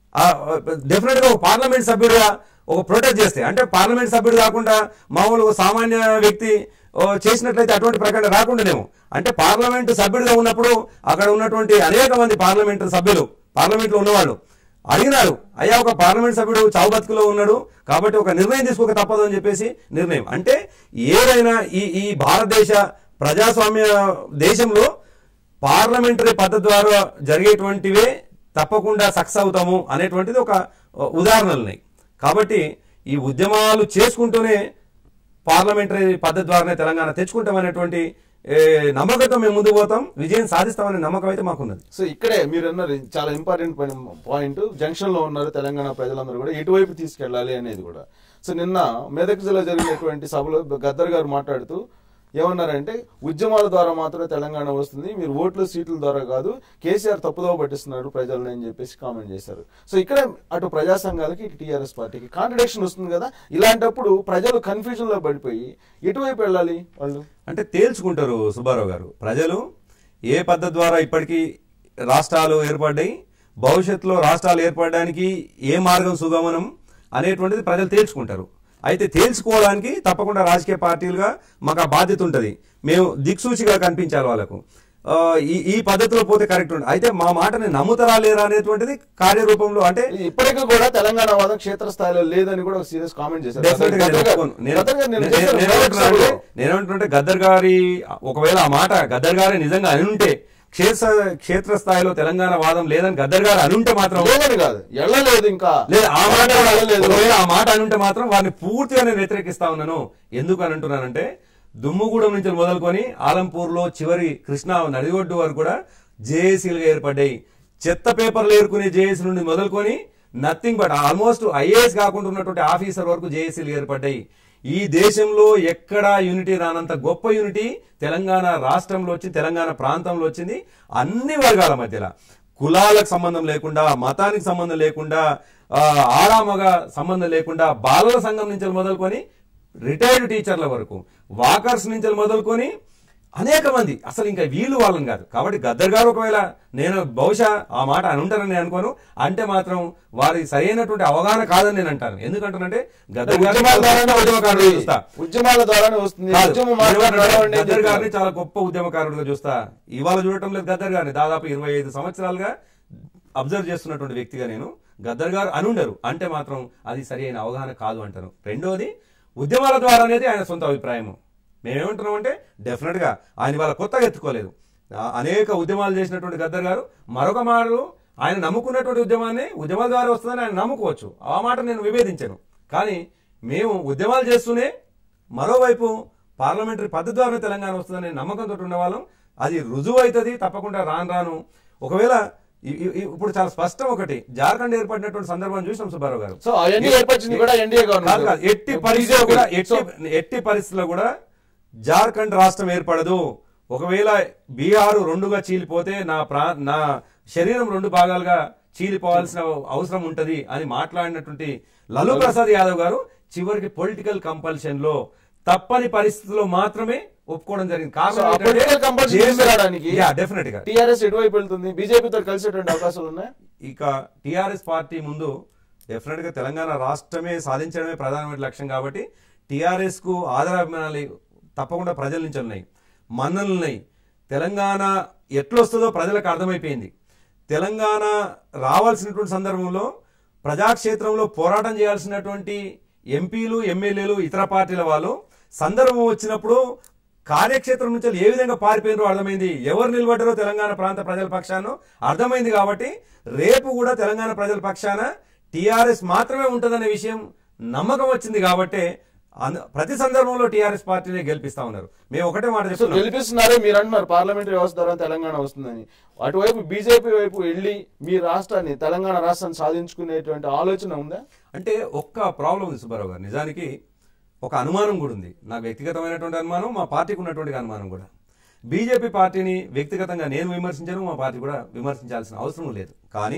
డెఫినెట్ గా ఒక పార్లమెంట్ సభ్యుడిగా ఒక ప్రొటెక్ట్ చేస్తే అంటే పార్లమెంట్ సభ్యుడు కాకుండా మామూలు ఒక సామాన్య వ్యక్తి ఓ, చేసినట్లయితే అటువంటి ప్రకటన రాకుండానేమో అంటే పార్లమెంట్ సభ్యుడిగా ఉన్నప్పుడు అక్కడ ఉన్నటువంటి అనేక మంది పార్లమెంట్ సభ్యులు పార్లమెంట్ లో ఉన్నవాళ్ళు అడిగినారు అయ్యా ఒక పార్లమెంట్ సభ్యుడు చావు బతుకులో ఉన్నాడు కాబట్టి ఒక నిర్ణయం తీసుకోక తప్పదు అని చెప్పేసి నిర్ణయం అంటే ఏదైనా ఈ ఈ భారతదేశ ప్రజాస్వామ్య దేశంలో పార్లమెంటరీ పద్ధతి ద్వారా జరిగేటువంటివే తప్పకుండా సక్సెస్ అవుతాము అనేటువంటిది ఒక ఉదాహరణలు ఉన్నాయి కాబట్టి ఈ ఉద్యమాలు చేసుకుంటూనే పార్లమెంటరీ పద్ధతి ద్వారానే తెలంగాణ తెచ్చుకుంటామనేటువంటి ఏ, నమ్మకంతో మేము ముందుకు పోతాం విజయం సాధిస్తామనే నమ్మకం అయితే మాకున్నది
సో ఇక్కడే మీరు అన్నారు ఇది చాలా ఇంపార్టెంట్ పాయింట్ జంక్షన్ లో ఉన్నారు తెలంగాణ ప్రజలందరూ కూడా ఎటువైపు తీసుకెళ్ళాలి అనేది కూడా సో నిన్న మెదక్ జిల్లా జరిగినటువంటి సభలో గద్దర్ గారు మాట్లాడుతూ ఏమన్నారంటే ఉద్యమాల ద్వారా మాత్రమే తెలంగాణ వస్తుంది మీరు ఓట్లు సీట్ల ద్వారా కాదు కేసీఆర్ తప్పుదోవ పట్టిస్తున్నాడు ప్రజలను అని చెప్పేసి కామెంట్ చేశారు సో ఇక్కడ అటు ప్రజా సంఘాలకి ఇటు టీఆర్ఎస్ పార్టీకి కాంట్రడిక్షన్ వస్తుంది కదా ఇలాంటప్పుడు ప్రజలు కన్ఫ్యూజన్ లో పడిపోయి ఎటువైపు వెళ్ళాలి వాళ్ళు
అంటే తేల్చుకుంటారు సుబ్బారావు గారు ప్రజలు ఏ పద్ధతి ద్వారా ఇప్పటికీ రాష్ట్రాలు ఏర్పడ్డాయి భవిష్యత్తులో రాష్ట్రాలు ఏర్పడడానికి ఏ మార్గం సుగమనం అనేటువంటిది ప్రజలు తేల్చుకుంటారు అయితే తేల్చుకోవడానికి తప్పకుండా రాజకీయ పార్టీలుగా మాకు ఆ బాధ్యత ఉంటుంది మేము దిక్సూచిగా కనిపించాలి వాళ్ళకు ఆ, ఈ ఈ పద్ధతిలో పోతే కరెక్ట్ ఉంటుంది అయితే మా మాటని నమ్ముతారా లేరా అనేటువంటిది కార్యరూపంలో అంటే
ఇప్పటికీ కూడా తెలంగాణ వాదం క్షేత్రస్థాయిలో లేదని కూడా ఒక సీరియస్ కామెంట్ చేశారు
Definitely గా నేను
గద్దర్ గారు-
ఒప్పుకోను. నేను-
గద్దర్ గారు నిన్న
నేను-
చేసిన
నేను
ప్రకటనలో
ఏమంటున్నానంటే- నేనేమంటున్నానంటే గద్దర్ గారి ఒకవేళ ఆ మాట గద్దర్ గారి నిజంగా అని ఉంటే క్షేత్ర క్షేత్రస్థాయిలో తెలంగాణ వాదం లేదని గద్దర్ గారు అనుంటే మాత్రం
లేదని కాదు ఎళ్ళలేదు ఇంకా
లేదు ఆ మాట కూడా
వెళ్ళలేదు.
ఒకవేళ ఆ మాట అనుంటే మాత్రం వారిని పూర్తిగా నేను వ్యతిరేకిస్తా ఉన్నాను ఎందుకు అని అంటున్నానంటే దుమ్ముగూడెం నుంచి మొదలుకొని ఆలంపూర్లో చివరి కృష్ణా నది ఒడ్డు వరకు కూడా జేఏసీలుగా ఏర్పడ్డాయి చెత్త పేపర్లు ఏరుకునే జేఏసీ నుండి మొదలుకొని నథింగ్ బట్ ఆల్మోస్ట్ ఐఏఎస్ కాకుండా ఉన్నటువంటి ఆఫీసర్ వరకు జేఏసీలు ఏర్పడ్డాయి ఈ దేశంలో ఎక్కడా యూనిటీ రానంత గొప్ప యూనిటీ తెలంగాణ రాష్ట్రంలో వచ్చింది తెలంగాణ ప్రాంతంలో వచ్చింది అన్ని వర్గాల మధ్యలో కులాలకు సంబంధం లేకుండా మతానికి సంబంధం లేకుండా ఆ, ఆడామగ సంబంధం లేకుండా బాలల సంఘం నుంచి మొదలుకొని రిటైర్డ్ టీచర్ల వరకు వాకర్స్ నుంచి మొదలుకొని అనేక మంది అసలు ఇంకా వీళ్ళు వాళ్ళని కాదు కాబట్టి గద్దర్ గారు ఒకవేళ నేను బహుశా ఆ మాట అని ఉంటానని నేను అనుకోను అంటే మాత్రం వారి సరైనటువంటి అవగాహన కాదని నేను అంటాను ఎందుకంటానంటే గద్దర్ గారిని
ఉద్యమాల ద్వారానే
చాలా గొప్ప ఉద్యమకారుడిగా
వస్తుంది.
చూస్తా
ఉద్యమాల ద్వారానే వస్తుంది
కాదు.
ఉద్యమ మార్గాన్ని నడవండి అని
గద్దర్
చెప్తున్నారు.
గారిని చాలా గొప్ప ఉద్యమకారుడిగా చూస్తా ఇవాళ చూడటం లేదు గద్దర్ గారిని దాదాపు ఇరవై ఐదు సంవత్సరాలుగా అబ్జర్వ్ చేస్తున్నటువంటి వ్యక్తిగా నేను గద్దర్ గారు అనుండరు అంటే మాత్రం అది సరి అయిన అవగాహన కాదు అంటారు రెండోది ఉద్యమాల ద్వారా అనేది ఆయన సొంత అభిప్రాయము మేమేమంటున్నాం అంటే డెఫినెట్ గా ఆయన వాళ్ళ కొత్తగా ఎత్తుకోలేదు ఆ- అనేక ఉద్యమాలు చేసినటువంటి గద్దర్ గారు మరొక మారు ఆయన నమ్ముకున్నటువంటి ఉద్యమాన్ని ఉద్యమాల ద్వారా వస్తుందని ఆయన నమ్ముకోవచ్చు ఆ మాట నేను విభేదించాను కానీ మేము ఉద్యమాలు చేస్తూనే మరోవైపు పార్లమెంటరీ పద్ధతి ద్వారా తెలంగాణ వస్తుందనే నమ్మకంతో ఉండేవాళ్ళం అది రుజువు అవుతుంది తప్పకుండా రాను రాను ఒకవేళ ఇ- ఇ- ఇ- ఇప్పుడు చాలా స్పష్టం ఒకటి జార్ఖండ్ ఏర్పడినటువంటి సందర్భం చూసినాం సుబ్బారావు గారు
సో అవన్నీ ఏర్పరిచింది కూడా ఎన్డీఏ గవర్నమెంట్.
కాదు, కాదు. ఎట్టి పరిస్థితుల్లో కూడా ఎట్టి ఎట్టి పరిస్థితుల్లో కూడా జార్ఖండ్ రాష్ట్రం ఏర్పడదు ఒకవేళ బీహారు రెండుగా చీలిపోతే నా ప్రా నా శరీరం రెండు భాగాలుగా చీలిపోవాల్సిన అవసరం ఉంటది అని మాట్లాడినటువంటి లలు ప్రసాద్ యాదవ్ గారు చివరికి పొలిటికల్ కంపల్షన్ లో తప్పని పరిస్థితుల్లో మాత్రమే ఒప్పుకోవడం జరిగింది
సో ఆ
కారణం
పొలిటికల్ కంపల్షన్ తీసుకురావడానికి
డెఫినెట్ గా
టీఆర్ఎస్ ఎటువైపు వెళ్తుంది బీజేపీతో కలిసేటువంటి అవకాశాలు ఉన్నాయి
ఇక టిఆర్ఎస్ పార్టీ ముందు డెఫినెట్ గా తెలంగాణ రాష్ట్రమే సాధించడమే ప్రధానమైన లక్ష్యం కాబట్టి టిఆర్ఎస్ కు ఆదరాభిమానాలు తప్పకుండా ప్రజల నుంచి ఉన్నాయి మన్నలు ఉన్నాయి తెలంగాణ ఎట్లొస్తుందో ప్రజలకు అర్థమైపోయింది తెలంగాణ రావాల్సినటువంటి సందర్భంలో ప్రజాక్షేత్రంలో పోరాటం చేయాల్సినటువంటి ఎంపీలు ఎమ్మెల్యేలు ఇతర పార్టీల వాళ్ళు సందర్భం వచ్చినప్పుడు కార్యక్షేత్రం నుంచి ఏ విధంగా పారిపోయినారో అర్థమైంది ఎవరు నిలబడ్డారో తెలంగాణ ప్రాంత ప్రజల పక్షాన అర్థమైంది కాబట్టి రేపు కూడా తెలంగాణ ప్రజల పక్షాన టీఆర్ఎస్ మాత్రమే ఉంటుందనే విషయం నమ్మకం వచ్చింది కాబట్టి అన్- ప్రతి సందర్భంలో టీఆర్ఎస్ పార్టీనే గెలిపిస్తా ఉన్నారు మేము ఒకటే మాట
సో
చెప్తున్నాం
గెలిపిస్తున్నారే మీరు అంటున్నారు పార్లమెంటరీ వ్యవస్థ ద్వారా తెలంగాణ వస్తుందని అటువైపు బీజేపీ వైపు వెళ్ళి మీ రాష్ట్రాన్ని తెలంగాణ రాష్ట్రాన్ని సాధించుకునేటువంటి ఆలోచన ఉందా
అంటే ఒక్క ప్రాబ్లం ఉంది సుబ్బారావు గారు నిజానికి ఒక అనుమానం కూడా ఉంది నాకు వ్యక్తిగతమైనటువంటి అనుమానం మా పార్టీకి ఉన్నటువంటి అనుమానం కూడా బీజేపీ పార్టీని వ్యక్తిగతంగా నేను విమర్శించాను మా పార్టీ కూడా విమర్శించాల్సిన అవసరం లేదు కానీ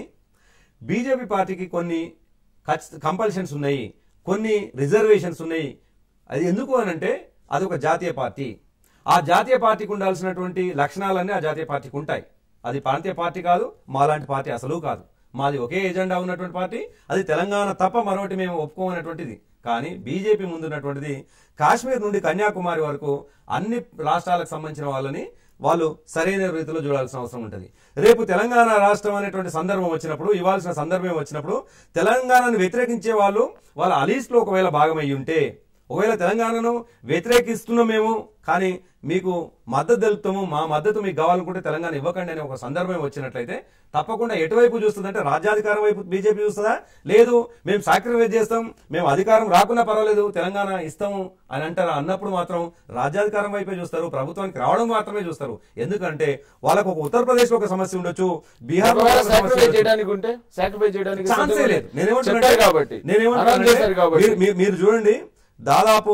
బీజేపీ పార్టీకి కొన్ని కంపల్షన్స్ ఉన్నాయి కొన్ని రిజర్వేషన్స్ ఉన్నాయి అది ఎందుకు అనంటే అది ఒక జాతీయ పార్టీ ఆ జాతీయ పార్టీకి ఉండాల్సినటువంటి లక్షణాలన్నీ ఆ జాతీయ పార్టీకి ఉంటాయి అది ప్రాంతీయ పార్టీ కాదు మాలాంటి పార్టీ అసలు కాదు మాది ఒకే ఎజెండా ఉన్నటువంటి పార్టీ అది తెలంగాణ తప్ప మరొకటి మేము ఒప్పుకోమన్నటువంటిది కానీ బీజేపీ ముందున్నటువంటిది కాశ్మీర్ నుండి కన్యాకుమారి వరకు అన్ని రాష్ట్రాలకు సంబంధించిన వాళ్ళని వాళ్ళు సరైన రీతిలో చూడాల్సిన అవసరం ఉంటుంది రేపు తెలంగాణ రాష్ట్రం అనేటువంటి సందర్భం వచ్చినప్పుడు ఇవ్వాల్సిన సందర్భం వచ్చినప్పుడు తెలంగాణను వ్యతిరేకించే వాళ్ళు వాళ్ళ అలీస్ట్లో ఒకవేళ భాగమై ఉంటే ఒకవేళ తెలంగాణను వ్యతిరేకిస్తున్నాం మేము కానీ మీకు మద్దతు తెలుపుతాము మా మద్దతు మీకు కావాలనుకుంటే తెలంగాణ ఇవ్వకండి అనే ఒక సందర్భం వచ్చినట్లయితే తప్పకుండా ఎటువైపు చూస్తుందంటే రాజ్యాధికారం వైపు బీజేపీ చూస్తుందా లేదు మేము సాక్రిఫైస్ చేస్తాం మేము అధికారం రాకున్నా పర్వాలేదు తెలంగాణ ఇస్తాము అని అంటారు అన్నప్పుడు మాత్రం రాజ్యాధికారం వైపే చూస్తారు ప్రభుత్వానికి రావడం మాత్రమే చూస్తారు ఎందుకంటే వాళ్ళకు ఒక ఉత్తరప్రదేశ్ లో ఒక సమస్య ఉండొచ్చు బీహార్
ఒకవేళ sacrifice చేయడానికి ఉంటే సాక్రిఫైస్ చేయడానికి
ఛాన్సే
సిద్ధంగా
లేదు
చెప్పారు కాబట్టి
నేనేమంటున్నానంటే
అనౌన్స్ చేశారు కాబట్టి
మీరు- మీరు- మీరు చూడండి దాదాపు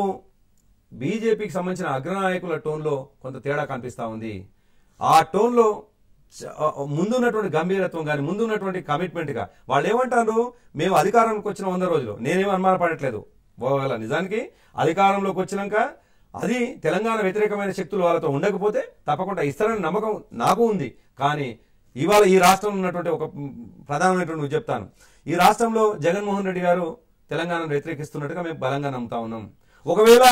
బీజేపీకి సంబంధించిన అగ్రనాయకుల టోన్లో కొంత తేడా కనిపిస్తా ఉంది ఆ టోన్లో చ- ఆ, ముందున్నటువంటి గంభీరత్వం కానీ ముందున్నటువంటి కమిట్మెంట్ గా వాళ్ళు ఏమంటారు మేము అధికారంలోకి వచ్చిన వంద రోజులు నేనేం అనుమానపడట్లేదు ఒకవేళ నిజానికి అధికారంలోకి వచ్చినాక అది తెలంగాణ వ్యతిరేకమైన శక్తులు వాళ్ళతో ఉండకపోతే తప్పకుండా ఇస్తారని నమ్మకం నాకు ఉంది కానీ ఇవాళ ఈ రాష్ట్రంలో ఉన్నటువంటి ఒక మ్, ప్రధానమైనటువంటి విషయం చెప్తాను ఈ రాష్ట్రంలో జగన్మోహన్ రెడ్డి గారు తెలంగాణను వ్యతిరేకిస్తున్నట్టుగా మేము బలంగా నమ్ముతా ఉన్నాం ఒకవేళ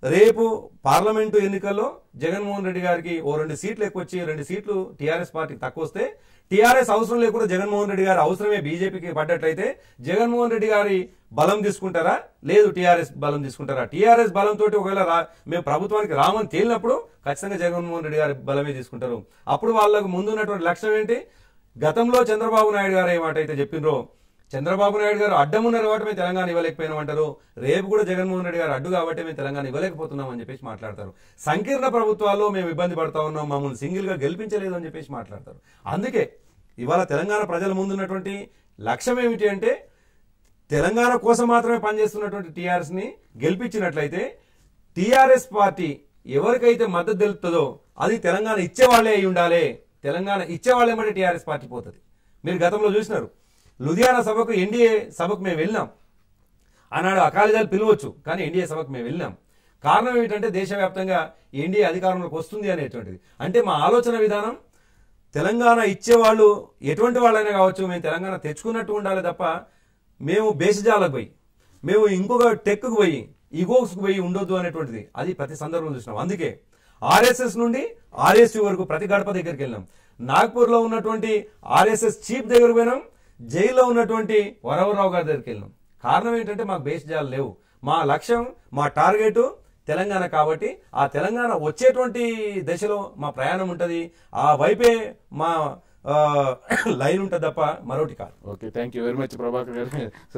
రేపు పార్లమెంటు ఎన్నికల్లో జగన్మోహన్ రెడ్డి గారికి ఓ రెండు సీట్లు ఎక్కువ వచ్చి రెండు సీట్లు టీఆర్ఎస్ పార్టీకి తక్కువ వస్తే టీఆర్ఎస్ అవసరం లేకుండా జగన్మోహన్ రెడ్డి గారి అవసరమే బీజేపీకి పడ్డట్లయితే జగన్మోహన్ రెడ్డి గారి బలం తీసుకుంటారా లేదు టీఆర్ఎస్ బలం తీసుకుంటారా టీఆర్ఎస్ బలంతో ఒకవేళ రా మేము ప్రభుత్వానికి రామని తేలినప్పుడు ఖచ్చితంగా జగన్మోహన్ రెడ్డి గారి బలమే తీసుకుంటారు అప్పుడు వాళ్ళకు ముందున్నటువంటి లక్ష్యం ఏంటి గతంలో చంద్రబాబు నాయుడు గారు ఏమాటైతే చెప్పిండ్రో చంద్రబాబు నాయుడు గారు అడ్డమున్నారు కాబట్టి మేము తెలంగాణ ఇవ్వలేకపోయినాం అంటారు రేపు కూడా జగన్మోహన్ రెడ్డి గారు అడ్డు కాబట్టి మేము తెలంగాణ ఇవ్వలేకపోతున్నాం అని చెప్పేసి మాట్లాడతారు సంకీర్ణ ప్రభుత్వాల్లో మేము ఇబ్బంది పడతా ఉన్నాం మమ్మల్ని సింగిల్ గా గెలిపించలేదు అని చెప్పేసి మాట్లాడతారు అందుకే ఇవాళ తెలంగాణ ప్రజల ముందున్నటువంటి లక్ష్యం ఏమిటి అంటే తెలంగాణ కోసం మాత్రమే పనిచేస్తున్నటువంటి టీఆర్ఎస్ ని గెలిపించినట్లయితే టీఆర్ఎస్ పార్టీ ఎవరికైతే మద్దతు తెలుపుతుందో అది తెలంగాణ ఇచ్చేవాళ్లే అయి ఉండాలి తెలంగాణ ఇచ్చేవాళ్ళే మరి టీఆర్ఎస్ పార్టీ పోతుంది మీరు గతంలో చూసినారు లుధియానా సభకు ఎన్డీఏ సభకు మేము వెళ్ళినాం ఆనాడు అకాలీదాలు పిలవచ్చు కానీ ఎన్డీఏ సభకు మేము వెళ్ళినాం కారణం ఏంటంటే దేశవ్యాప్తంగా ఎన్డీఏ అధికారంలోకి వస్తుంది అనేటువంటిది అంటే మా ఆలోచన విధానం తెలంగాణ ఇచ్చేవాళ్ళు ఎటువంటి వాళ్ళైనా కావచ్చు మేము తెలంగాణ తెచ్చుకున్నట్టు ఉండాలి తప్ప మేము బేసిజాలకు పోయి మేము ఇంకొక టెక్కు పోయి ఈగోస్కు పోయి ఉండొద్దు అనేటువంటిది అది ప్రతి సందర్భంలో చూసినాం అందుకే ఆర్ఎస్ఎస్ నుండి ఆర్ఎస్యు వరకు ప్రతి గడప దగ్గరికి వెళ్ళాం నాగ్పూర్లో ఉన్నటువంటి ఆర్ఎస్ఎస్ చీఫ్ దగ్గరకు పోయినాం జైల్లో ఉన్నటువంటి వరవరరావు గారి దగ్గరికి వెళ్ళాం కారణం ఏంటంటే మాకు బేసిజాలు లేవు మా లక్ష్యం మా టార్గెట్ తెలంగాణ కాబట్టి ఆ తెలంగాణ వచ్చేటువంటి దశలో మా ప్రయాణం ఉంటది ఆ వైపే మా ఆ, లైన్ ఉంటుంది తప్ప మరొకటి కాదు
okay thank you very much Prabhakar గారు సో,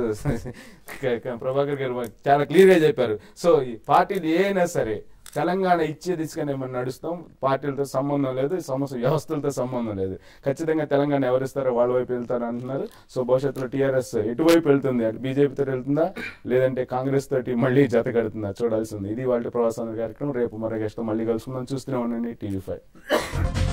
క- క- ప్రభాకర్ గారు మాకు చాలా క్లియర్ గా చెప్పారు సో ఈ పార్టీలు ఏ అయినా సరే తెలంగాణ ఇచ్చే దిశగానే మనం నడుస్తాం పార్టీలతో సంబంధం లేదు ఈ సమస్య వ్యవస్థలతో సంబంధం లేదు ఖచ్చితంగా తెలంగాణ ఎవరిస్తారో వాళ్ళ వైపు వెళ్తారు అంటున్నారు సో భవిష్యత్తులో టీఆర్ఎస్ ఎటువైపు వెళ్తుంది అటు బీజేపీతో వెళ్తుందా లేదంటే కాంగ్రెస్ తోటి మళ్ళీ జత కడుతుందా చూడాల్సింది ఇది వాళ్ళ ప్రవాసాన కార్యక్రమం రేపు మరో గెస్ట్ మళ్ళీ కలుసుకుందాం చూస్తూనే ఉండండి టీవీ ఫైవ్